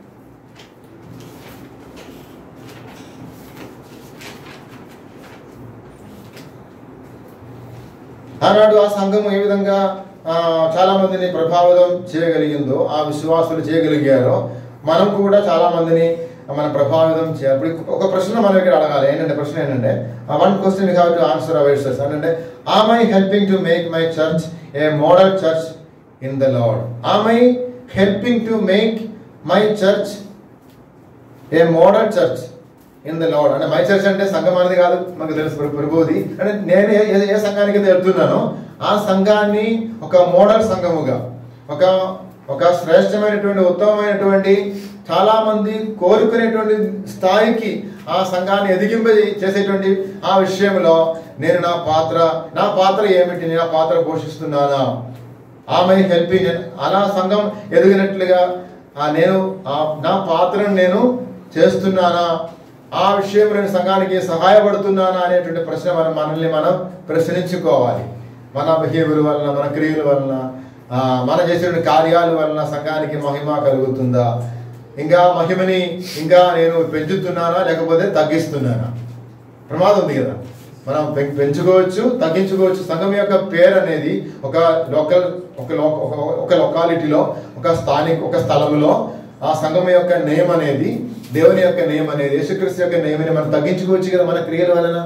ఆనాడు ఆ సంఘం ఏ విధంగా ఆ, చాలా మందిని ప్రభావితం చేయగలిగిందో ఆ విశ్వాసులు చేయగలిగారో మనం కూడా చాలా మందిని మన ప్రభావితం చేయాలి ఇప్పుడు ఒక ప్రశ్న మనం ఇక్కడ అడగాలి ఏంటంటే ప్రశ్న ఏంటంటే one question you have to answer ourselves అంటే am I helping to make my church a model church in the Lord am I helping to make my church a model church in the Lord అంటే మై చర్చ్ అంటే సంఘం అనేది కాదు మనకు తెలుసు ప్రభు- ప్రభువుది అంటే నేను ఏ- ఏ- ఏ సంఘానికి అయితే వెళ్తున్నానో ఆ సంఘాన్ని ఒక మోడల్ సంఘముగా ఒక ఒక శ్రేష్టమైనటువంటి ఉత్తమమైనటువంటి చాలా మంది కోరుకునేటువంటి స్థాయికి ఆ సంఘాన్ని ఎదిగింప చేసేటువంటి ఆ విషయంలో నేను నా పాత్ర నా పాత్ర ఏమిటి నేను నా పాత్ర పోషిస్తున్నానా ఆమె హెల్పింగ్ అలా సంఘం ఎదిగినట్లుగా ఆ నేను ఆ నా పాత్రను నేను చేస్తున్నానా ఆ విషయం నేను సంఘానికి సహాయపడుతున్నానా అనేటువంటి ప్రశ్న మనం మనల్ని మనం ప్రశ్నించుకోవాలి మన బిహేవియర్ వలన మన క్రియల వలన ఆ, మన చేసిన కార్యాల వలన సంఘానికి మహిమ కలుగుతుందా ఇంకా మహిమని ఇంకా నేను పెంచుతున్నానా లేకపోతే తగ్గిస్తున్నానా ప్రమాదం ఉంది కదా మనం పెం- పెంచుకోవచ్చు తగ్గించుకోవచ్చు సంఘం యొక్క పేరు అనేది ఒక లోకల్ ఒక లో- ఒక- ఒక లొకాలిటీలో ఒక స్థానిక ఒక స్థలంలో ఆ సంఘం యొక్క నేమ్ అనేది దేవుని యొక్క నేమ్ అనేది యేసుక్రీస్తు యొక్క నేమ్ మనం తగ్గించుకోవచ్చు కదా మన క్రియల వలన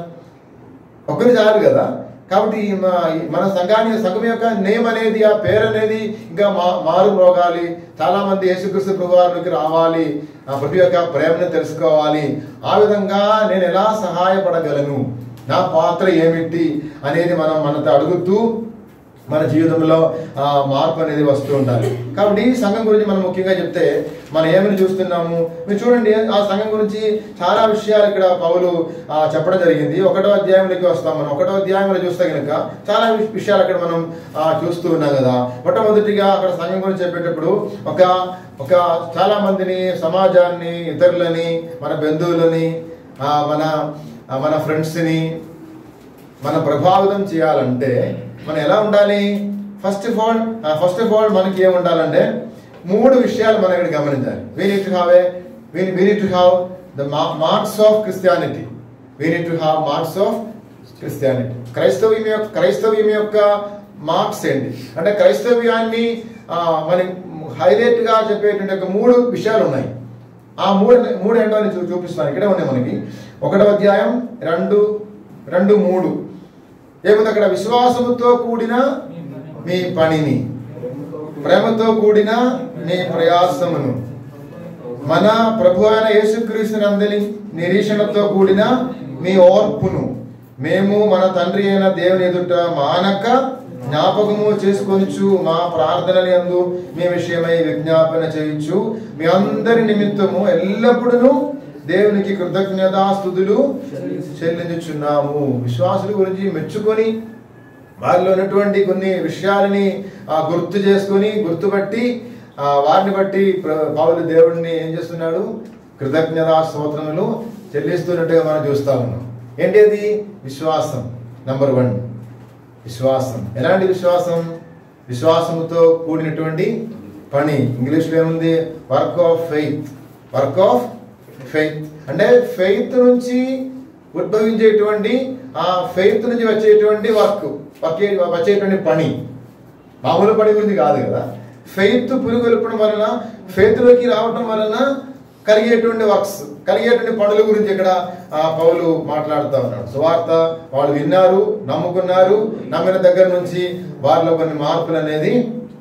ఒకరి చాలు కదా కాబట్టి ఈ మా- ఈ మన సంఘాన్ని సంఘం యొక్క నేమ్ అనేది ఆ పేరు అనేది ఇంకా మా మారు మ్రోగాలి చాలా మంది యేసుక్రీస్తు ప్రభువారికి రావాలి ఆ ప్రభు యొక్క ప్రేమను తెలుసుకోవాలి ఆ విధంగా నేను ఎలా సహాయపడగలను నా పాత్ర ఏమిటి అనేది మనం మనతో అడుగుతూ మన జీవితంలో ఆ, మార్పు అనేది వస్తూ ఉండాలి కాబట్టి ఈ సంఘం గురించి మనం ముఖ్యంగా చెప్తే మనం ఏమని చూస్తున్నాము మీరు చూడండి ఆ సంఘం గురించి చాలా విషయాలు ఇక్కడ పౌలు ఆ, చెప్పడం జరిగింది ఒకటో అధ్యాయంలోకి వస్తాం మనం ఒకటో అధ్యాయంలో చూస్తే కనుక చాలా విష- విషయాలు అక్కడ మనం ఆ, చూస్తూ ఉన్నాం కదా మొట్టమొదటిగా అక్కడ సంఘం గురించి చెప్పేటప్పుడు ఒక ఒక చాలా మందిని సమాజాన్ని ఇతరులని మన బంధువులని ఆ, మన ఆ, మన ఫ్రెండ్స్ని మనం ప్రభావితం చేయాలంటే మనం ఎలా ఉండాలి first of all first of all మనకి ఏం ఉండాలంటే మూడు విషయాలు మనం ఇక్కడ గమనించాలి we need to have a we need to have the marks of Christianity we need to have marks of Christianity క్రైస్తవ్యం యొక్క క్రైస్తవ్యం యొక్క మార్క్స్ ఏంటి అంటే క్రైస్తవ్యాన్ని ఆ, మన హైలైట్ గా చెప్పేటువంటి ఒక మూడు విషయాలు ఉన్నాయి ఆ మూడు మూడు ఏంటో అని చూ- చూపిస్తాను ఇక్కడే ఉన్నాయి మనకి ఒకటో అధ్యాయం రెండు రెండు మూడు ఏముంది అక్కడ విశ్వాసముతో కూడిన మీ పనిని ప్రేమతో కూడిన మీ ప్రయాసమును మన ప్రభు అయిన యేసుక్రీస్తు నందని నిరీక్షణతో కూడిన మీ ఓర్పును మేము మన తండ్రి అయిన దేవుని ఎదుట మానక జ్ఞాపకము చేసుకొనుచు మా ప్రార్థనలు యందు మీ విషయమై విజ్ఞాపన చేయొచ్చు మీ అందరి నిమిత్తము ఎల్లప్పుడూ దేవునికి కృతజ్ఞతాస్తుతులు చెల్లించుచున్నాము విశ్వాసుల గురించి మెచ్చుకొని వారిలో ఉన్నటువంటి కొన్ని విషయాలని ఆ, గుర్తు చేసుకొని గుర్తుపట్టి ఆ, వారిని బట్టి ప్ర- పౌలు దేవుడిని ఏం చేస్తున్నాడు కృతజ్ఞత స్తోత్రములు చెల్లిస్తున్నట్టుగా మనం చూస్తా ఉన్నాం ఏంటి అది విశ్వాసం నంబర్ వన్ విశ్వాసం ఎలాంటి విశ్వాసం విశ్వాసముతో కూడినటువంటి పని ఇంగ్లీష్లో ఏముంది work of faith work of faith అంటే ఫెయిత్ నుంచి ఉద్భవించేటువంటి ఆ ఫెయిత్ నుంచి వచ్చేటువంటి వర్క్ వచ్చే వచ్చేటువంటి పని మామూలు పని గురించి కాదు కదా ఫెయిత్ పురుగొల్పడం వలన ఫెయిత్లోకి రావటం వలన కలిగేటువంటి వర్క్స్ కలిగేటువంటి పనుల గురించి ఇక్కడ ఆ పౌలు మాట్లాడుతూ ఉన్నాడు సువార్త వాళ్ళు విన్నారు నమ్ముకున్నారు నమ్మిన దగ్గర నుంచి వారిలో కొన్ని మార్పులు అనేది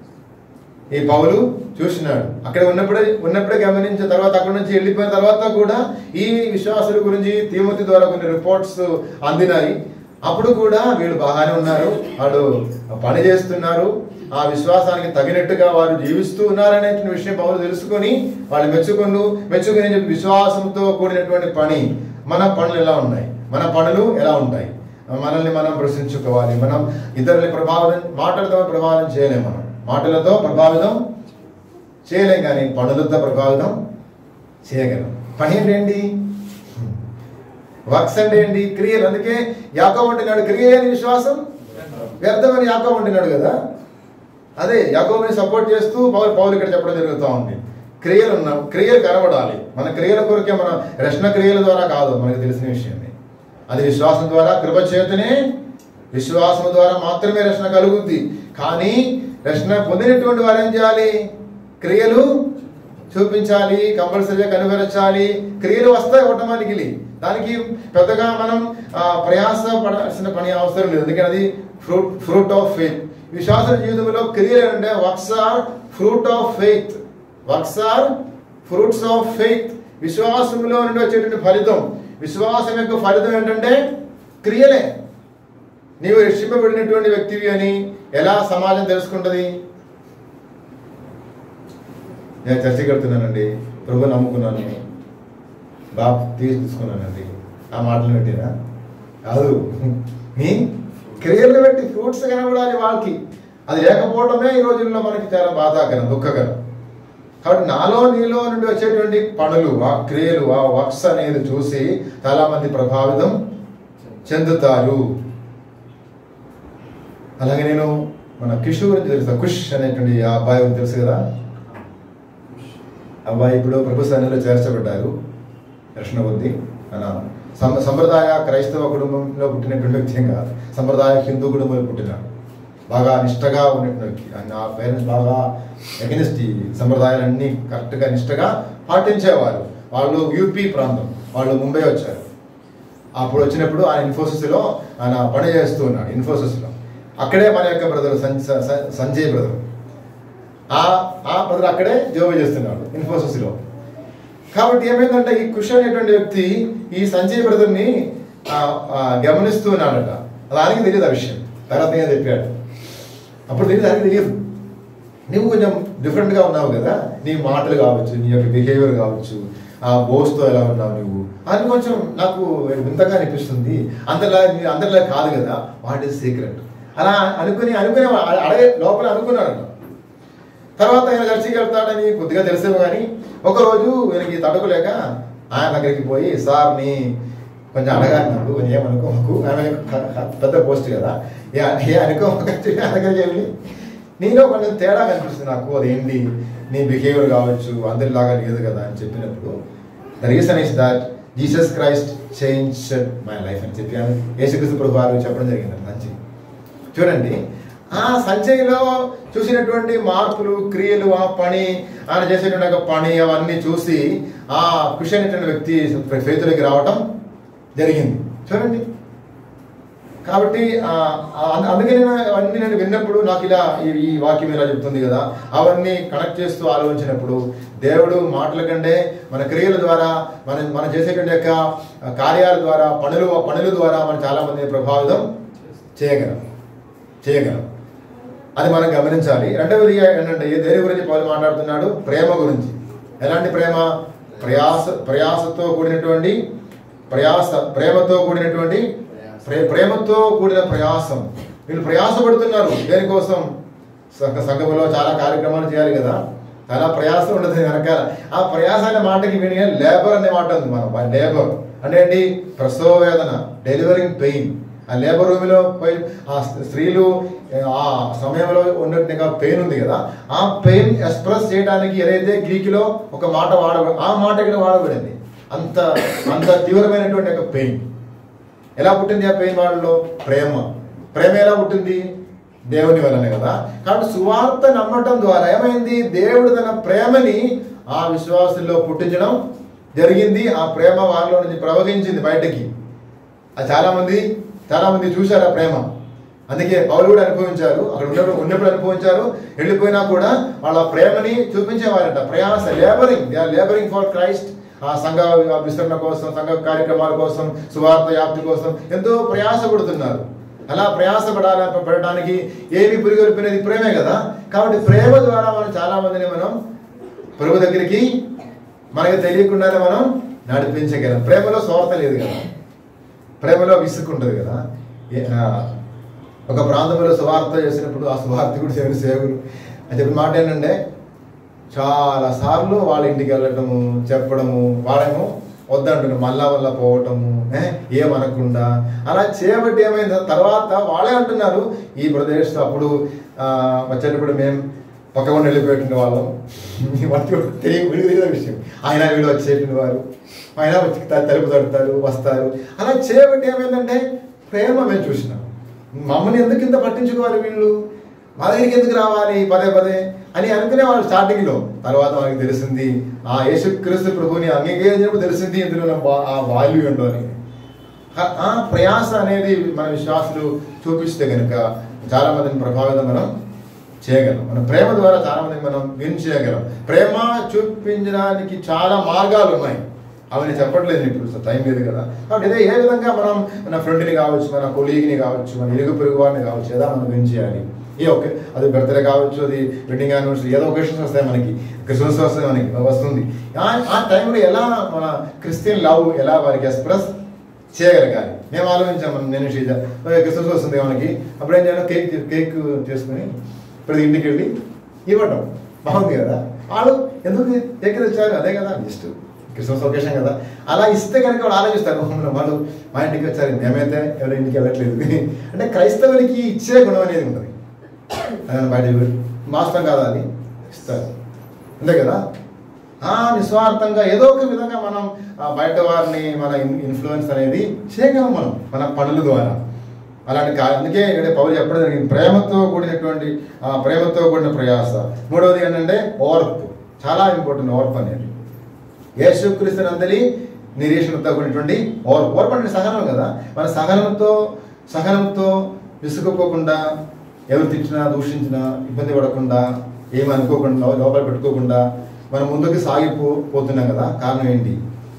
ఈ పౌలు చూసినాడు అక్కడ ఉన్నప్పుడే ఉన్నప్పుడే గమనించిన తర్వాత అక్కడ నుంచి వెళ్ళిపోయిన తర్వాత కూడా ఈ విశ్వాసుల గురించి తిమోతి ద్వారా కొన్ని రిపోర్ట్స్ అందినాయి అప్పుడు కూడా వీళ్ళు బాగానే ఉన్నారు వాళ్ళు పని చేస్తున్నారు ఆ విశ్వాసానికి తగినట్టుగా వారు జీవిస్తూ ఉన్నారనే విషయం పౌలు తెలుసుకొని వాళ్ళు మెచ్చుకుంటూ మెచ్చుకుని చెప్పి విశ్వాసంతో కూడినటువంటి పని మన పనులు ఎలా ఉన్నాయి మన పనులు ఎలా ఉంటాయి మనల్ని మనం ప్రశ్నించుకోవాలి మనం ఇతరులని ప్రభావితం మాటలతో ప్రభావితం చేయలేం మనం మాటలతో ప్రభావితం చేయలేం కానీ పనులతో ప్రభావితం చేయగలం పని ఏంటండి వర్క్స్ అంటే ఏంటి క్రియలు అందుకే యాకం ఉంటున్నాడు క్రియ లేని విశ్వాసం వ్యర్థమని యాకం ఉంటున్నాడు కదా అదే యాకోబుని సపోర్ట్ చేస్తూ పౌలు పౌలు ఇక్కడ చెప్పడం జరుగుతూ ఉంది క్రియలు ఉన్న క్రియలు కనబడాలి మన క్రియల కొరకే మన రక్షణ క్రియల ద్వారా కాదు మనకు తెలిసిన విషయమే అది విశ్వాసం ద్వారా కృప చేతనే విశ్వాసం ద్వారా మాత్రమే రక్షణ కలుగుద్ది కానీ రక్షణ పొందినటువంటి వారు ఏం చేయాలి క్రియలు చూపించాలి కంపల్సరీగా కనుగొనచాలి క్రియలు వస్తాయి ఆటోమేటికలీ దానికి పెద్దగా మనం ఆ, ప్రయాస పడాల్సిన పని అవసరం లేదు ఎందుకంటే అది ఫ్రూట్ ఫ్రూట్ ఆఫ్ ఫెయిత్ విశ్వాస జీవితంలో క్రియలు అంటే works are fruit of faith works are fruits of faith విశ్వాసంలో నుండి వచ్చేటువంటి ఫలితం విశ్వాసం యొక్క ఫలితం ఏంటంటే క్రియలే నీవు రక్షింపబడినటువంటి వ్యక్తివి అని ఎలా సమాజం తెలుసుకుంటది నేను చర్చకి వెళ్తున్నానండి ప్రభు నమ్ముకున్నాను బాబు తీసుకున్నానండి ఆ మాటలు పెట్టినా కాదు మీ క్రియలు పెట్టి ఫ్రూట్స్ కనబడాలి వాళ్ళకి అది లేకపోవడమే ఈ రోజుల్లో మనకి చాలా బాధాకరం దుఃఖకరం కాబట్టి నాలో నీలో నుండి వచ్చేటువంటి పనులు ఆ క్రియలు ఆ వర్క్స్ అనేది చూసి చాలా మంది ప్రభావితం చెందుతారు అలాగే నేను మన కిషు గురించి తెలుసా కుష్ అనేటువంటి ఆ అబ్బాయి గురించి తెలుసు కదా అబ్బాయి ఇప్పుడు ప్రభు సన్నిధిలో చేర్చబడ్డారు రక్షణ పొంది మన సం- సంప్రదాయ క్రైస్తవ కుటుంబంలో పుట్టినటువంటి వ్యక్తి ఏం కాదు సంప్రదాయ హిందూ కుటుంబంలో పుట్టినాడు బాగా నిష్టగా ఉన్నటువంటి వ్యక్తి ఆయన నా పేరెంట్స్ బాగా ఎగనిస్ట్ ఈ సంప్రదాయాలన్నీ కరెక్ట్గా నిష్టగా పాటించేవారు వాళ్ళు యూపీ ప్రాంతం వాళ్ళు ముంబై వచ్చారు అప్పుడు వచ్చినప్పుడు ఆయన ఇన్ఫోసిస్లో ఆయన పని చేస్తూ ఉన్నాడు ఇన్ఫోసిస్లో అక్కడే మన యొక్క బ్రదర్ సంజ- స- సంజయ్ బ్రదర్ ఆ ఆ బ్రదర్ అక్కడే జాబ్ చేస్తున్నాడు ఇన్ఫోసిస్లో కాబట్టి ఏమైందంటే ఈ కుష్ అనేటువంటి వ్యక్తి ఈ సంజయ్ బ్రదర్ని ఆ, ఆ, గమనిస్తూ ఉన్నాడట దానికి తెలియదు ఆ విషయం తర్వాత నేను చెప్పాడు అప్పుడు తెలియదు దానికి తెలియదు నువ్వు కొంచెం డిఫరెంట్గా ఉన్నావు కదా నీ మాటలు కావచ్చు నీ యొక్క బిహేవియర్ కావచ్చు ఆ బోస్తో ఎలా ఉన్నావు నువ్వు అది కొంచెం నాకు వింతగా అనిపిస్తుంది అంతలా అందరిలా కాదు కదా వాట్ ఈస్ సీక్రెట్ అలా అనుకుని అనుకునే అడగే లోపల అనుకున్నాడు తర్వాత ఆయన చర్చికి వెళ్తాడని కొద్దిగా తెలిసేమో కానీ ఒకరోజు వీరికి తడుకోలేక ఆయన దగ్గరికి పోయి సార్ని కొంచెం అడగాలి నాకు కొంచెం ఏమనుకోకు ఆమె పెద్ద పోస్ట్ కదా ఏ ఏ అనుకోక ఆయన దగ్గరికి వెళ్ళి నీలో కొంచెం తేడా కనిపిస్తుంది నాకు అదేంటి నీ బిహేవియర్ కావచ్చు అందరిలాగా లేదు కదా అని చెప్పినప్పుడు the reason is that Jesus Christ change my life అని చెప్పి ఆమె యేసుక్రీస్తు ప్రభు వారు చెప్పడం జరిగింది మంచి చూడండి ఆ సంచయిలో చూసినటువంటి మార్పులు క్రియలు ఆ పని ఆయన చేసేటువంటి ఒక పని అవన్నీ చూసి ఆ కృషి అనేటువంటి వ్యక్తి ఫేతులకి రావటం జరిగింది చూడండి కాబట్టి ఆ, ఆ, అందుకే నేను అవన్నీ నేను విన్నప్పుడు నాకు ఇలా ఈ- ఈ వాక్యం ఇలా చెప్తుంది కదా అవన్నీ కనెక్ట్ చేస్తూ ఆలోచించినప్పుడు దేవుడు మాటల కంటే మన క్రియల ద్వారా మన మనం చేసేటువంటి యొక్క కార్యాల ద్వారా పనులు పనుల ద్వారా మనం చాలా మందిని ప్రభావితం చేయగలం చేయగలం అది మనం గమనించాలి రెండవది ఏంటంటే ఏ దేని గురించి పౌలు మాట్లాడుతున్నాడు ప్రేమ గురించి ఎలాంటి ప్రేమ ప్రయాస ప్రయాసతో కూడినటువంటి ప్రయాస ప్రేమతో కూడినటువంటి ప్రే ప్రేమతో కూడిన ప్రయాసం వీళ్ళు ప్రయాసపడుతున్నారు దేనికోసం సంఘ సంఘములో చాలా కార్యక్రమాలు చేయాలి కదా చాలా ప్రయాసం ఉంటుంది వెనకాల ఆ ప్రయాస అనే మాటకి విని లేబర్ అనే మాట ఉంది మనం లేబర్ అంటే ఏంటి ప్రసవ వేదన డెలివరింగ్ పెయిన్ ఆ లేబర్ రూమ్లో పోయి ఆ స్త్రీలు ఆ సమయంలో ఉన్నట్టుగా పెయిన్ ఉంది కదా ఆ పెయిన్ ఎక్స్ప్రెస్ చేయడానికి ఏదైతే గ్రీకులో ఒక మాట వాడ ఆ మాట ఇక్కడ వాడబడింది అంత అంత తీవ్రమైనటువంటి ఒక పెయిన్ ఎలా పుట్టింది ఆ పెయిన్ వాళ్ళలో ప్రేమ ప్రేమ ఎలా పుట్టింది దేవుని వలనే కదా కాబట్టి సువార్త నమ్మటం ద్వారా ఏమైంది దేవుడు తన ప్రేమని ఆ విశ్వాసుల్లో పుట్టించడం జరిగింది ఆ ప్రేమ వారిలో నుంచి ప్రవహించింది బయటకి అది చాలా మంది చాలా మంది చూశారు ఆ ప్రేమ అందుకే పౌలు కూడా అనుభవించారు అక్కడ ఉన్నప్పుడు ఉన్నప్పుడు అనుభవించారు వెళ్ళిపోయినా కూడా వాళ్ళ ప్రేమని చూపించేవారట ప్రయాస labouring they are labouring for Christ ఆ సంఘ విస్తరణ కోసం సంఘ కార్యక్రమాల కోసం సువార్త వ్యాప్తి కోసం ఎంతో ప్రయాస పడుతున్నారు అలా ప్రయాస పడాల పడటానికి ఏమి పురిగొల్పినది ప్రేమే కదా కాబట్టి ప్రేమ ద్వారా మనం చాలా మందిని మనం ప్రభు దగ్గరికి మనకి తెలియకుండానే మనం నడిపించగలం ప్రేమలో స్వార్థ లేదు కదా ప్రేమలో విసుక్కుంటుంది కదా ఏ- ఆ, ఒక ప్రాంతంలో సువార్త చేసినప్పుడు ఆ సువార్తికుడు దేవుని సేవకులు అని చెప్పిన మాట ఏంటంటే చాలా సార్లు వాళ్ళ ఇంటికి వెళ్ళటము చెప్పడము వాళ్ళేమో వద్దంటున్నారు మళ్ళా వల్ల పోవటము ఏ, ఏమనకుండా అలా చేయబట్టి ఏమైంది తర్వాత వాళ్ళే అంటున్నారు ఈ ప్రదేశ్ అప్పుడు ఆ, వచ్చేటప్పుడు మేము పక్కకుండా వెళ్ళిపోయిన వాళ్ళం వాళ్ళకి తెలియ వీడికి తెలియని విషయం ఆయన వీళ్ళు వచ్చేటువంటి వారు ఆయన వచ్చి త- తలుపు తడతారు వస్తారు అలా చేయబట్టి ఏమైందంటే ప్రేమ మేము చూసినాం మమ్మల్ని ఎందుకు ఇంత పట్టించుకోవాలి వీళ్ళు మా దగ్గరికి ఎందుకు రావాలి పదే పదే అని అనుకునే వాళ్ళు స్టార్టింగ్ లో తర్వాత వాళ్ళకి తెలిసింది ఆ యేసుక్రీస్తు ప్రభుని అంగీకరించినప్పుడు తెలిసింది ఇందులో ఉన్న వా- ఆ వాల్యూ ఏంటో అని ఆ- ఆ ప్రయాస అనేది మన విశ్వాసులు చూపిస్తే కనుక చాలా మందిని ప్రభావితం మనం చేయగలం మన ప్రేమ ద్వారా చాలా మందిని మనం విన్ చేయగలం ప్రేమ చూపించడానికి చాలా మార్గాలు ఉన్నాయి అవి నేను చెప్పట్లేదు ఇప్పుడు టైం లేదు కదా కాబట్టి ఇదే ఏ విధంగా మనం మన ఫ్రెండ్ని కావచ్చు మన కొలీగ్ని కావచ్చు మన ఇరుగు పొరుగు వారిని కావచ్చు ఏదో మనం విన్ చేయాలి ఏ ఓకే అది బర్త్డే కావచ్చు అది వెడ్డింగ్ యానివర్సరీ ఏదో ఒకేషన్స్ వస్తాయి మనకి క్రిస్మస్ వస్తాయి మనకి వస్తుంది ఆ- ఆ టైంలో ఎలా మన క్రిస్టియన్ లవ్ ఎలా వారికి ఎక్స్ప్రెస్ చేయగలగాలి మేము ఆలోచించాము నేను శ్రీజ "ఓయ్, క్రిస్మస్ వస్తుంది మనకి అప్పుడు ఏం చేయాలి కేక్ కేక్ చేసుకుని ప్రతి ఇంటికి వెళ్ళి ఇవ్వటం బాగుంది కదా వాళ్ళు ఎందుకు కేక్ తెచ్చారు అదే కదా జస్ట్ క్రిస్మస్ ఒకేషన్ కదా అలా ఇస్తే కనుక వాళ్ళు ఆలోచిస్తారు "ఓ, వాళ్ళు మా ఇంటికి వచ్చారు మేమైతే ఎవరి ఇంటికి వెళ్ళట్లేదు అంటే క్రైస్తవులకి ఇచ్చే గుణం అనేది ఉంటుంది అదే బయట మాస్టర్ కాదా అది ఇస్తారు అంతే కదా ఆ నిస్వార్థంగా ఏదో ఒక విధంగా మనం ఆ బయట వారిని మన ఇన్ఫ్లుయెన్స్ అనేది చేయగలం మనం మన పనుల ద్వారా అలాంటి కా- అందుకే ఇక్కడ పౌరు చెప్పడం జరిగింది ప్రేమతో కూడినటువంటి ఆ ప్రేమతో కూడిన ప్రయాస మూడవది ఏంటంటే ఓర్పు చాలా ఇంపార్టెంట్ ఓర్పు అనేది యేసుక్రీస్తు నందలి నిరీక్షణతో కూడినటువంటి ఓర్పు ఓర్పు అంటే సహనం కదా మన సహనంతో సహనంతో విసుగుకోకుండా ఎవరు తిట్టినా దూషించినా ఇబ్బంది పడకుండా ఏమి అనుకోకుండా లోపల పెట్టుకోకుండా మనం ముందుకు సాగిపో పోతున్నాం కదా కారణం ఏంటి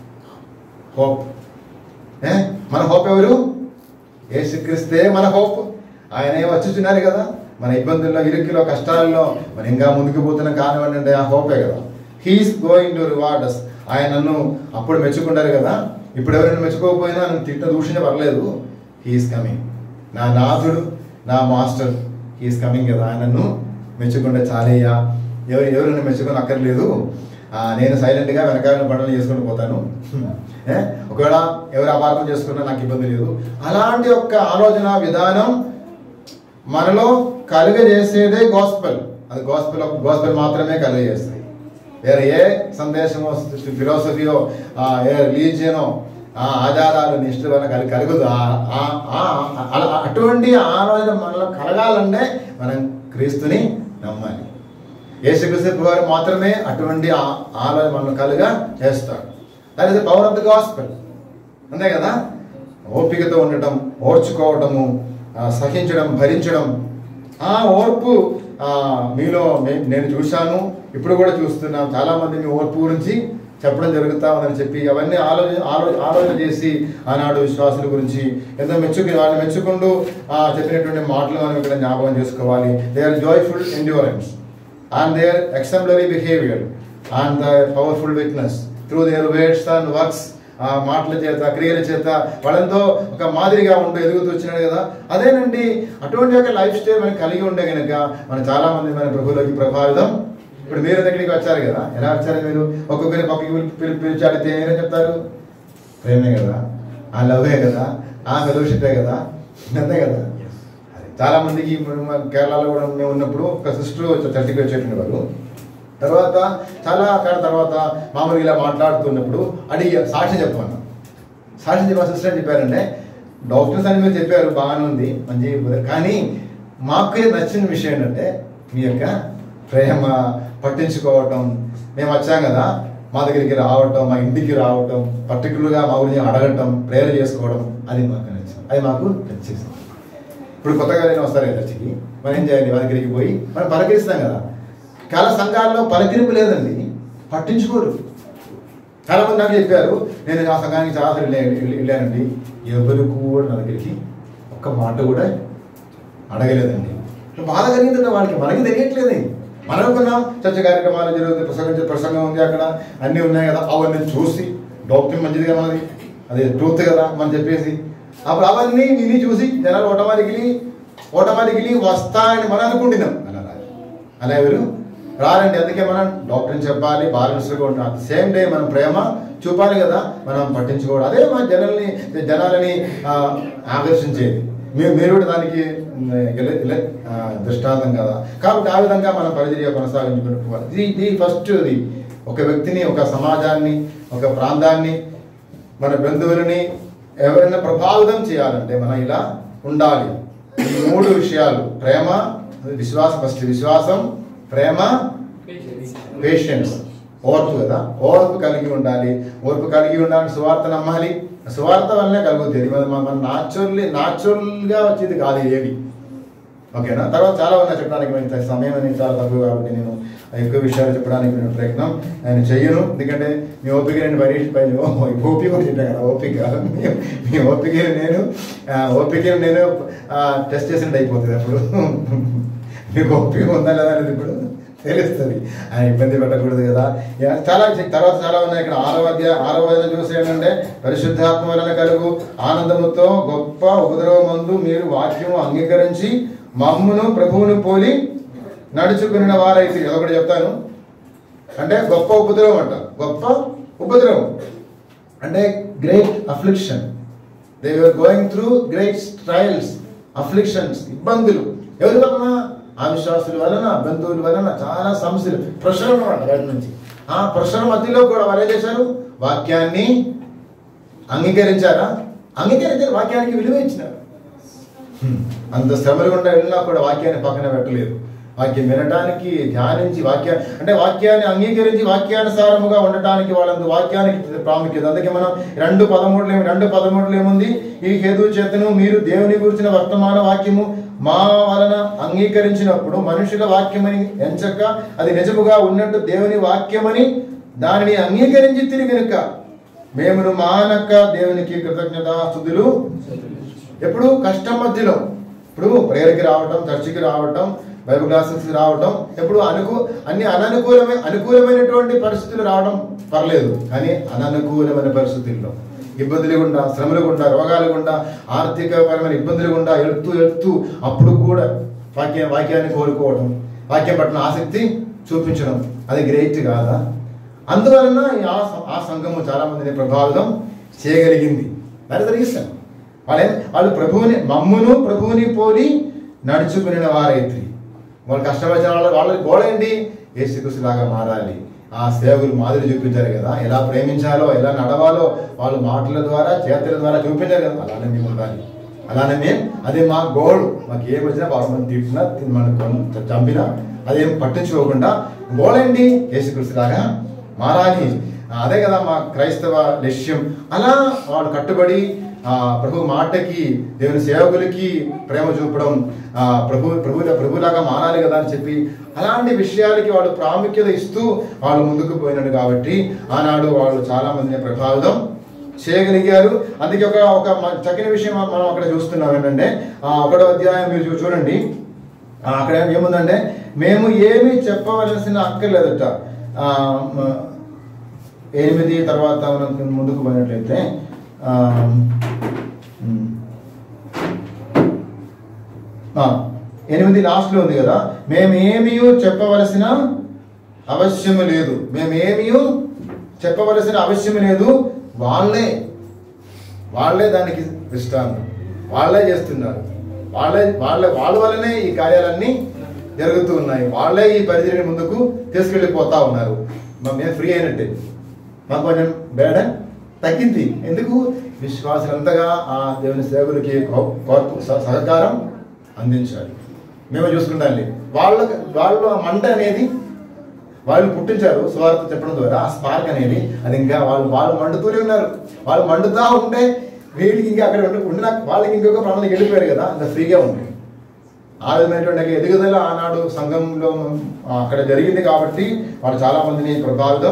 హోప్ ఏ మన హోప్ ఎవరు యేసుక్రీస్తే మన హోప్ ఆయనే వచ్చుచున్నారు కదా మన ఇబ్బందుల్లో ఇరుక్కులో కష్టాల్లో మనం ఇంకా ముందుకు పోతున్న కారణం ఏంటంటే ఆ హోపే కదా he is going to reward us ఆయన నన్ను అప్పుడు మెచ్చుకుంటారు కదా ఇప్పుడు ఎవరైనా మెచ్చుకోకపోయినా నన్ను తిట్ట దూషించ పర్లేదు హీఈస్ కమింగ్ నా నాథుడు నా మాస్టర్ హీఈస్ కమింగ్ కదా ఆయన నన్ను మెచ్చుకుంటే చాలయ్యా ఎవరు ఎవరు నన్ను మెచ్చుకొని అక్కర్లేదు ఆ, నేను సైలెంట్గా వెనకాల పనులు చేసుకొని పోతాను ఏ? ఒకవేళ ఎవరు అపార్థం చేసుకున్నా నాకు ఇబ్బంది లేదు అలాంటి ఒక ఆలోచన విధానం మనలో కలుగజేసేదే గోస్పెల్ అది గోస్పెల్ గోస్పెల్ మాత్రమే కలుగజేస్తుంది వేరే ఏ సందేశమో ఫిలాసఫీయో ఏ రిలీజియనో ఆ ఆధారాలు నిష్ఠ వల్ల కలి కలుగుదు ఆ- ఆ- ఆ- అలా అటువంటి ఆలోచన మనలో కలగాలంటే మనం క్రీస్తుని నమ్మాలి యేసుక్రీస్తు వారు మాత్రమే అటువంటి ఆ- ఆలోచన మనం కలుగా చేస్తాడు that is the power of the gospel అంతే కదా ఓపికతో ఉండటం ఓర్చుకోవటము ఆ, సహించడం భరించడం ఆ ఓర్పు ఆ, మీలో మే- నేను చూశాను ఇప్పుడు కూడా చూస్తున్నాం చాలా మంది మీ ఓర్పు గురించి చెప్పడం జరుగుతా ఉందని చెప్పి అవన్నీ ఆలోచన ఆలో ఆలోచన చేసి ఆనాడు విశ్వాసుల గురించి ఎంతో మెచ్చుకుని వాళ్ళని మెచ్చుకుంటూ ఆ, చెప్పినటువంటి మాటలు మనం ఇక్కడ జ్ఞాపకం చేసుకోవాలి they are joyful endurance and their exemplary behavior and the powerful witness through their words and works ఆ మాటల చేత క్రియల చేత వాళ్ళంతో ఒక మాదిరిగా ఉంటూ ఎదుగుతూ వచ్చినాడు కదా అదేనండి అటువంటి ఒక లైఫ్ స్టైల్ మనకి కలిగి ఉంటే కనుక మనం చాలా మంది మన ప్రభువులోకి ప్రభావితం ఇప్పుడు మీరు దగ్గరికి వచ్చారు కదా ఎలా వచ్చారు మీరు ఒక్కొక్కరి పక్కకి పిలి- పిలి- పిలిచి అడిగితే ఏమని చెప్తారు ప్రేమే కదా ఆ లవ్వే కదా ఆ ఫెలోషిపే కదా అంతే కదా అది చాలా మందికి ఇప్పుడు మన కేరళలో కూడా మేము ఉన్నప్పుడు ఒక సిస్టర్ చర్చికి వచ్చేటువంటి తర్వాత చాలా కాలం తర్వాత మామూలుగా ఇలా మాట్లాడుతున్నప్పుడు అడిగి సాక్ష్యం చెప్పమన్నా సాక్ష్యం చెప్పిన సిస్టర్ అని చెప్పారంటే డాక్టర్స్ అని మీరు చెప్పారు బాగానే ఉంది మంచి కానీ మాకు నచ్చిన విషయం ఏంటంటే మీ యొక్క ప్రేమ పట్టించుకోవటం మేము వచ్చాం కదా మా దగ్గరికి రావటం మా ఇంటికి రావటం పర్టికులర్గా మా గురించి అడగటం ప్రేయర్ చేసుకోవడం అది మాకు నచ్చింది అది మాకు నచ్చేసింది ఇప్పుడు కొత్తగా నేను వస్తారు కదా చర్చికి మనం ఏం చేయాలి వాళ్ళ దగ్గరికి పోయి మనం పలకరిస్తాం కదా చాలా సంఘాల్లో పలకరింపు లేదండి పట్టించుకోరు చాలా మంది నాకు చెప్పారు నేను ఆ సంఘానికి చాలా సార్లు వెళ్ళా- వెళ్ళానండి ఎవరు కూడా నా దగ్గరికి ఒక్క మాట కూడా అడగలేదండి బాధ కలిగిందంటే వాళ్ళకి మనకి తెలియట్లేదు మనం అనుకున్నాం చర్చ కార్యక్రమాలు జరుగుతుంది ప్రసంగం ప్రసంగం ఉంది అక్కడ అన్నీ ఉన్నాయి కదా అవన్నీ చూసి డాక్టర్ మంచిది కదా మనది అదే ట్రూత్ కదా మనం చెప్పేసి అప్పుడు అవన్నీ విని చూసి జనాలు ఆటోమేటిక్లీ ఆటోమేటిక్లీ వస్తాయని మనం అనుకుంటున్నాం అలా రాదు అలా ఎవరు రారండి అందుకే మనం డాక్టర్ని చెప్పాలి బాలన్స్గా ఉంటాం అట్ సేమ్ డే మనం ప్రేమ చూపాలి కదా మనం పట్టించుకోవడం అదే మన జనాల్ని జనాలని ఆ, ఆకర్షించేది మీరు మీరు కూడా దానికి ఉమ్, ఎల- ఎల- ఆ, దృష్టాంతం కదా కాబట్టి ఆ విధంగా మనం పరిచర్య కొనసాగించుకుంటూ పోవాలి ఇది ఇది ఫస్ట్ ఇది ఒక వ్యక్తిని ఒక సమాజాన్ని ఒక ప్రాంతాన్ని మన బంధువులని ఎవరైనా ప్రభావితం చేయాలంటే మనం ఇలా ఉండాలి ఈ మూడు విషయాలు ప్రేమ విశ్వాసం ఫస్ట్ విశ్వాసం ప్రేమ పేషెన్స్ ఓర్పు కదా ఓర్పు కలిగి ఉండాలి ఓర్పు కలిగి ఉండాలి సువార్త నమ్మాలి సువార్త వల్లనే కలుగుతుంది ఇది మన మన నాచురల్లీ నాచురల్గా వచ్చేది కాదు ఏవి ఓకేనా తర్వాత చాలా ఉన్నాయి చెప్పడానికి నేను సమయం అనేది చాలా తక్కువ కాబట్టి నేను ఎక్కువ విషయాలు చెప్పడానికి నేను ప్రయత్నం నేను చెయ్యను ఎందుకంటే మీ ఓపిక నేను పరీక్ష పై ఓపిక కూడా చెప్పాను కదా ఓపిక మీ- మీ ఓపిక నేను ఆ, ఓపిక నేను టెస్ట్ చేసినట్టు అయిపోతుంది అప్పుడు మీకు ఓపిక ఉందా లేదా అనేది ఇప్పుడు తెలుస్తుంది ఆయన ఇబ్బంది పెట్టకూడదు కదా యా, చాలా చె- తర్వాత చాలా ఉన్నాయి ఇక్కడ ఆరవ అధ్యాయ ఆరవ అధ్యాయం చూసి ఏంటంటే పరిశుద్ధాత్మ వలన కలుగు ఆనందముతో గొప్ప ఉపద్రవమందు మీరు వాక్యము అంగీకరించి మమ్మును ప్రభువును పోలి నడుచుకున్న వారైతే ఒకటి చెప్తాను అంటే గొప్ప ఉపద్రవం అంట గొప్ప ఉపద్రవం అంటే great affliction they are going through great trials afflictions ఇబ్బందులు ఎవరి వలన అవిశ్వాసుల వలన బంధువుల వలన చాలా సమస్యలు ప్రెషర్ అనమాట బయట నుంచి ఆ ప్రెషర్ మధ్యలో కూడా వారు ఏం చేశారు వాక్యాన్ని అంగీకరించారా అంగీకరించారు వాక్యానికి విలువ ఇచ్చినారు హ్మ్. అంత శ్రమలు గుండా వెళ్ళినా కూడా వాక్యాన్ని పక్కన పెట్టలేదు వాక్యం వినటానికి ధ్యానించి వాక్య అంటే వాక్యాన్ని అంగీకరించి వాక్యానుసారముగా ఉండటానికి వాళ్ళందు వాక్యానికి ప్రాముఖ్యత అందుకే మనం రెండు పదమూడులో ఏమి- రెండు పదమూడులో ఏముంది ఈ హేతు చేతను మీరు దేవుని గురించిన వర్తమాన వాక్యము మా వలన అంగీకరించినప్పుడు మనుషుల వాక్యమని ఎంచక అది నిజముగా ఉన్నట్టు దేవుని వాక్యమని దానిని అంగీకరించి తిరిగి కనుక మేమును మానక దేవునికి కృతజ్ఞత స్థుతులు ఎప్పుడు కష్టం మధ్యలో ఇప్పుడు ప్రేయర్కి రావటం చర్చికి రావటం బైబిల్ క్లాసెస్కి రావటం ఎప్పుడు అనుకూ అన్ని అననుకూలమే అనుకూలమైనటువంటి పరిస్థితులు రావడం పర్లేదు కానీ అననుకూలమైన పరిస్థితుల్లో ఇబ్బందులు గుండా శ్రమలు గుండా రోగాలు గుండా ఆర్థికపరమైన ఇబ్బందులు గుండా ఎడుతూ ఎడుతూ అప్పుడు కూడా వాక్య వాక్యాన్ని కోరుకోవటం వాక్యం పట్ల ఆసక్తి చూపించడం అది గ్రేట్ కాదా అందువలన ఈ ఆ ఆ సంఘము చాలా మందిని ప్రభావితం చేయగలిగింది దాని జరిగిస్తాను వాళ్ళే వాళ్ళు ప్రభువుని మమ్మును ప్రభువుని పోలి నడుచుకుని వారైత్రి వాళ్ళు కష్టపడిన వాళ్ళ వాళ్ళ గోడ ఏంటి యేసుక్రీస్తు లాగా మారాలి ఆ సేవకులు మాదిరి చూపించారు కదా ఎలా ప్రేమించాలో ఎలా నడవాలో వాళ్ళు మాటల ద్వారా చేతుల ద్వారా చూపించారు కదా అలానే మేము ఉండాలి అలానే మేము అదే మా గోల్ మాకు ఏం వచ్చినా బాగా మంది తిట్టినా మనకు చంపినా అదేం పట్టించుకోకుండా గోల్ ఏంటి యేసుక్రీస్తు లాగా మారాలి అదే కదా మా క్రైస్తవ లక్ష్యం అలా వాళ్ళు కట్టుబడి ఆ ప్రభు మాటకి దేవుని సేవకులకి ప్రేమ చూపడం ఆ ప్రభు ప్రభు ప్రభులాగా మారాలి కదా అని చెప్పి అలాంటి విషయాలకి వాళ్ళు ప్రాముఖ్యత ఇస్తూ వాళ్ళు ముందుకు పోయినాడు కాబట్టి ఆనాడు వాళ్ళు చాలా మందిని ప్రభావితం చేయగలిగారు అందుకే ఒక ఒక మ- చక్కని విషయం మనం అక్కడ చూస్తున్నాం ఏంటంటే ఆ ఒకటో అధ్యాయం మీరు చూ- చూడండి ఆ, అక్కడ ఏముందంటే మేము ఏమి చెప్పవలసిన అక్కర్లేదట ఆ, మ- ఎనిమిది తర్వాత మనం ముందుకు పోయినట్లయితే ఆ, ఉమ్. ఆ, ఎనిమిది లాస్ట్లో ఉంది కదా మేమేమీ చెప్పవలసిన అవశ్యము లేదు మేమేమీ చెప్పవలసిన అవశ్యం లేదు వాళ్ళే వాళ్ళే దానికి దృష్టాంతం వాళ్ళే చేస్తున్నారు వాళ్ళే వాళ్ళ వాళ్ళ వల్లనే ఈ కార్యాలన్నీ జరుగుతూ ఉన్నాయి వాళ్ళే ఈ పరిధిని ముందుకు తీసుకెళ్ళిపోతా ఉన్నారు మ- మేము ఫ్రీ అయినట్టే మాకు కొంచెం బేడన్ తగ్గింది ఎందుకు విశ్వాసులంతగా ఆ దేవుని సేవకులకి కో- కోర్పు సహ- సహకారం అందించాలి మేము చూసుకుంటాం వాళ్ళ వాళ్ళ మంట అనేది వాళ్ళు పుట్టించారు సువార్త చెప్పడం ద్వారా ఆ స్పార్క్ అనేది అది ఇంకా వాళ్ళు వాళ్ళు మండుతూనే ఉన్నారు వాళ్ళు మండుతా ఉంటే వీళ్ళకి ఇంకా అక్కడ ఉండి ఉండిన వాళ్ళకి ఇంకొక ప్రాణాలకు వెళ్ళిపోయారు కదా అంత ఫ్రీగా ఉంది ఆ విధమైనటువంటి ఎదుగుదల ఆనాడు సంఘంలో ఆ, అక్కడ జరిగింది కాబట్టి వాళ్ళు చాలా మందిని ప్రభావితం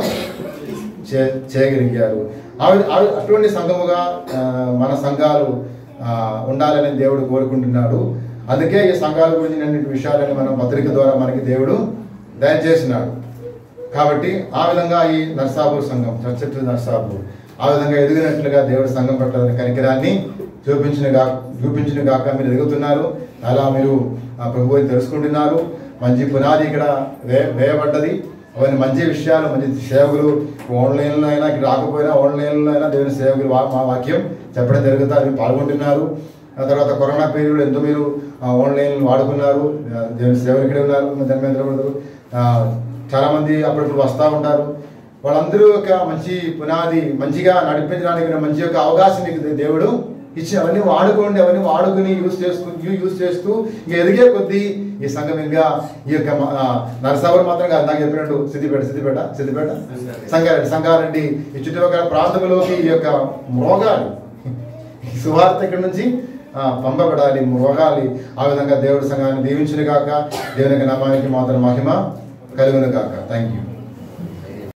చే చేయగలిగారు ఆ వి- ఆ వి- అటువంటి సంఘముగా ఆ, మన సంఘాలు ఆ, ఉండాలని దేవుడు కోరుకుంటున్నాడు అందుకే ఈ సంఘాల గురించి అన్ని విషయాలని మనం పత్రిక ద్వారా మనకి దేవుడు దయచేసినాడు కాబట్టి ఆ విధంగా ఈ నర్సాపూర్ సంఘం చర్చ నర్సాపూర్ ఆ విధంగా ఎదిగినట్లుగా దేవుడి సంఘం పట్ల కనికరాన్ని చూపించిన గా చూపించిన గాక మీరు ఎదుగుతున్నారు అలా మీరు ఆ ప్రభువుని తెలుసుకుంటున్నారు మంచి పునాది ఇక్కడ వే వేయబడ్డది అవన్నీ మంచి విషయాలు మంచి సేవకులు ఆన్లైన్లో అయినా ఇక్కడ రాకపోయినా ఆన్లైన్లో అయినా దేవుని సేవకులు వా- మా వాక్యం చెప్పడం జరుగుతుంది అవి పాల్గొంటున్నారు ఆ తర్వాత కరోనా పీరియడ్ ఎంతో మీరు ఆ, ఆన్లైన్ వాడుకున్నారు ఆ, దేవుని సేవలు ఇక్కడే ఉన్నారు దాని మీద నిలబడతారు. ఆ, చాలా మంది అప్పుడప్పుడు వస్తూ ఉంటారు వాళ్ళందరూ ఒక మంచి పునాది మంచిగా నడిపించడానికి ఉన్న మంచి యొక్క అవకాశం మీకు దే- దేవుడు ఇచ్చి అవన్నీ వాడుకోండి అవన్నీ వాడుకుని యూజ్ చేసుకు యూజ్ చేస్తూ ఇంకా ఎదిగే కొద్దీ ఈ సంఘం ఇంకా ఈ యొక్క మ- ఆ, నరసావరం మాత్రం కాదు నాకు చెప్పినట్టు సిద్దిపేట సిద్దిపేట సిద్దిపేట సంగారెడ్డి సంగారెడ్డి ఈ చుట్టుపక్కల ప్రాంతంలోకి ఈ యొక్క మోగాలి ఈ సువార్త ఇక్కడ నుంచి ఆ, పంపబడాలి మోగాలి ఆ విధంగా దేవుడి సంఘాన్ని దీవించును గాక దేవుని యొక్క నామానికి మాత్రం మహిమ కలుగును గాక థ్యాంక్ యూ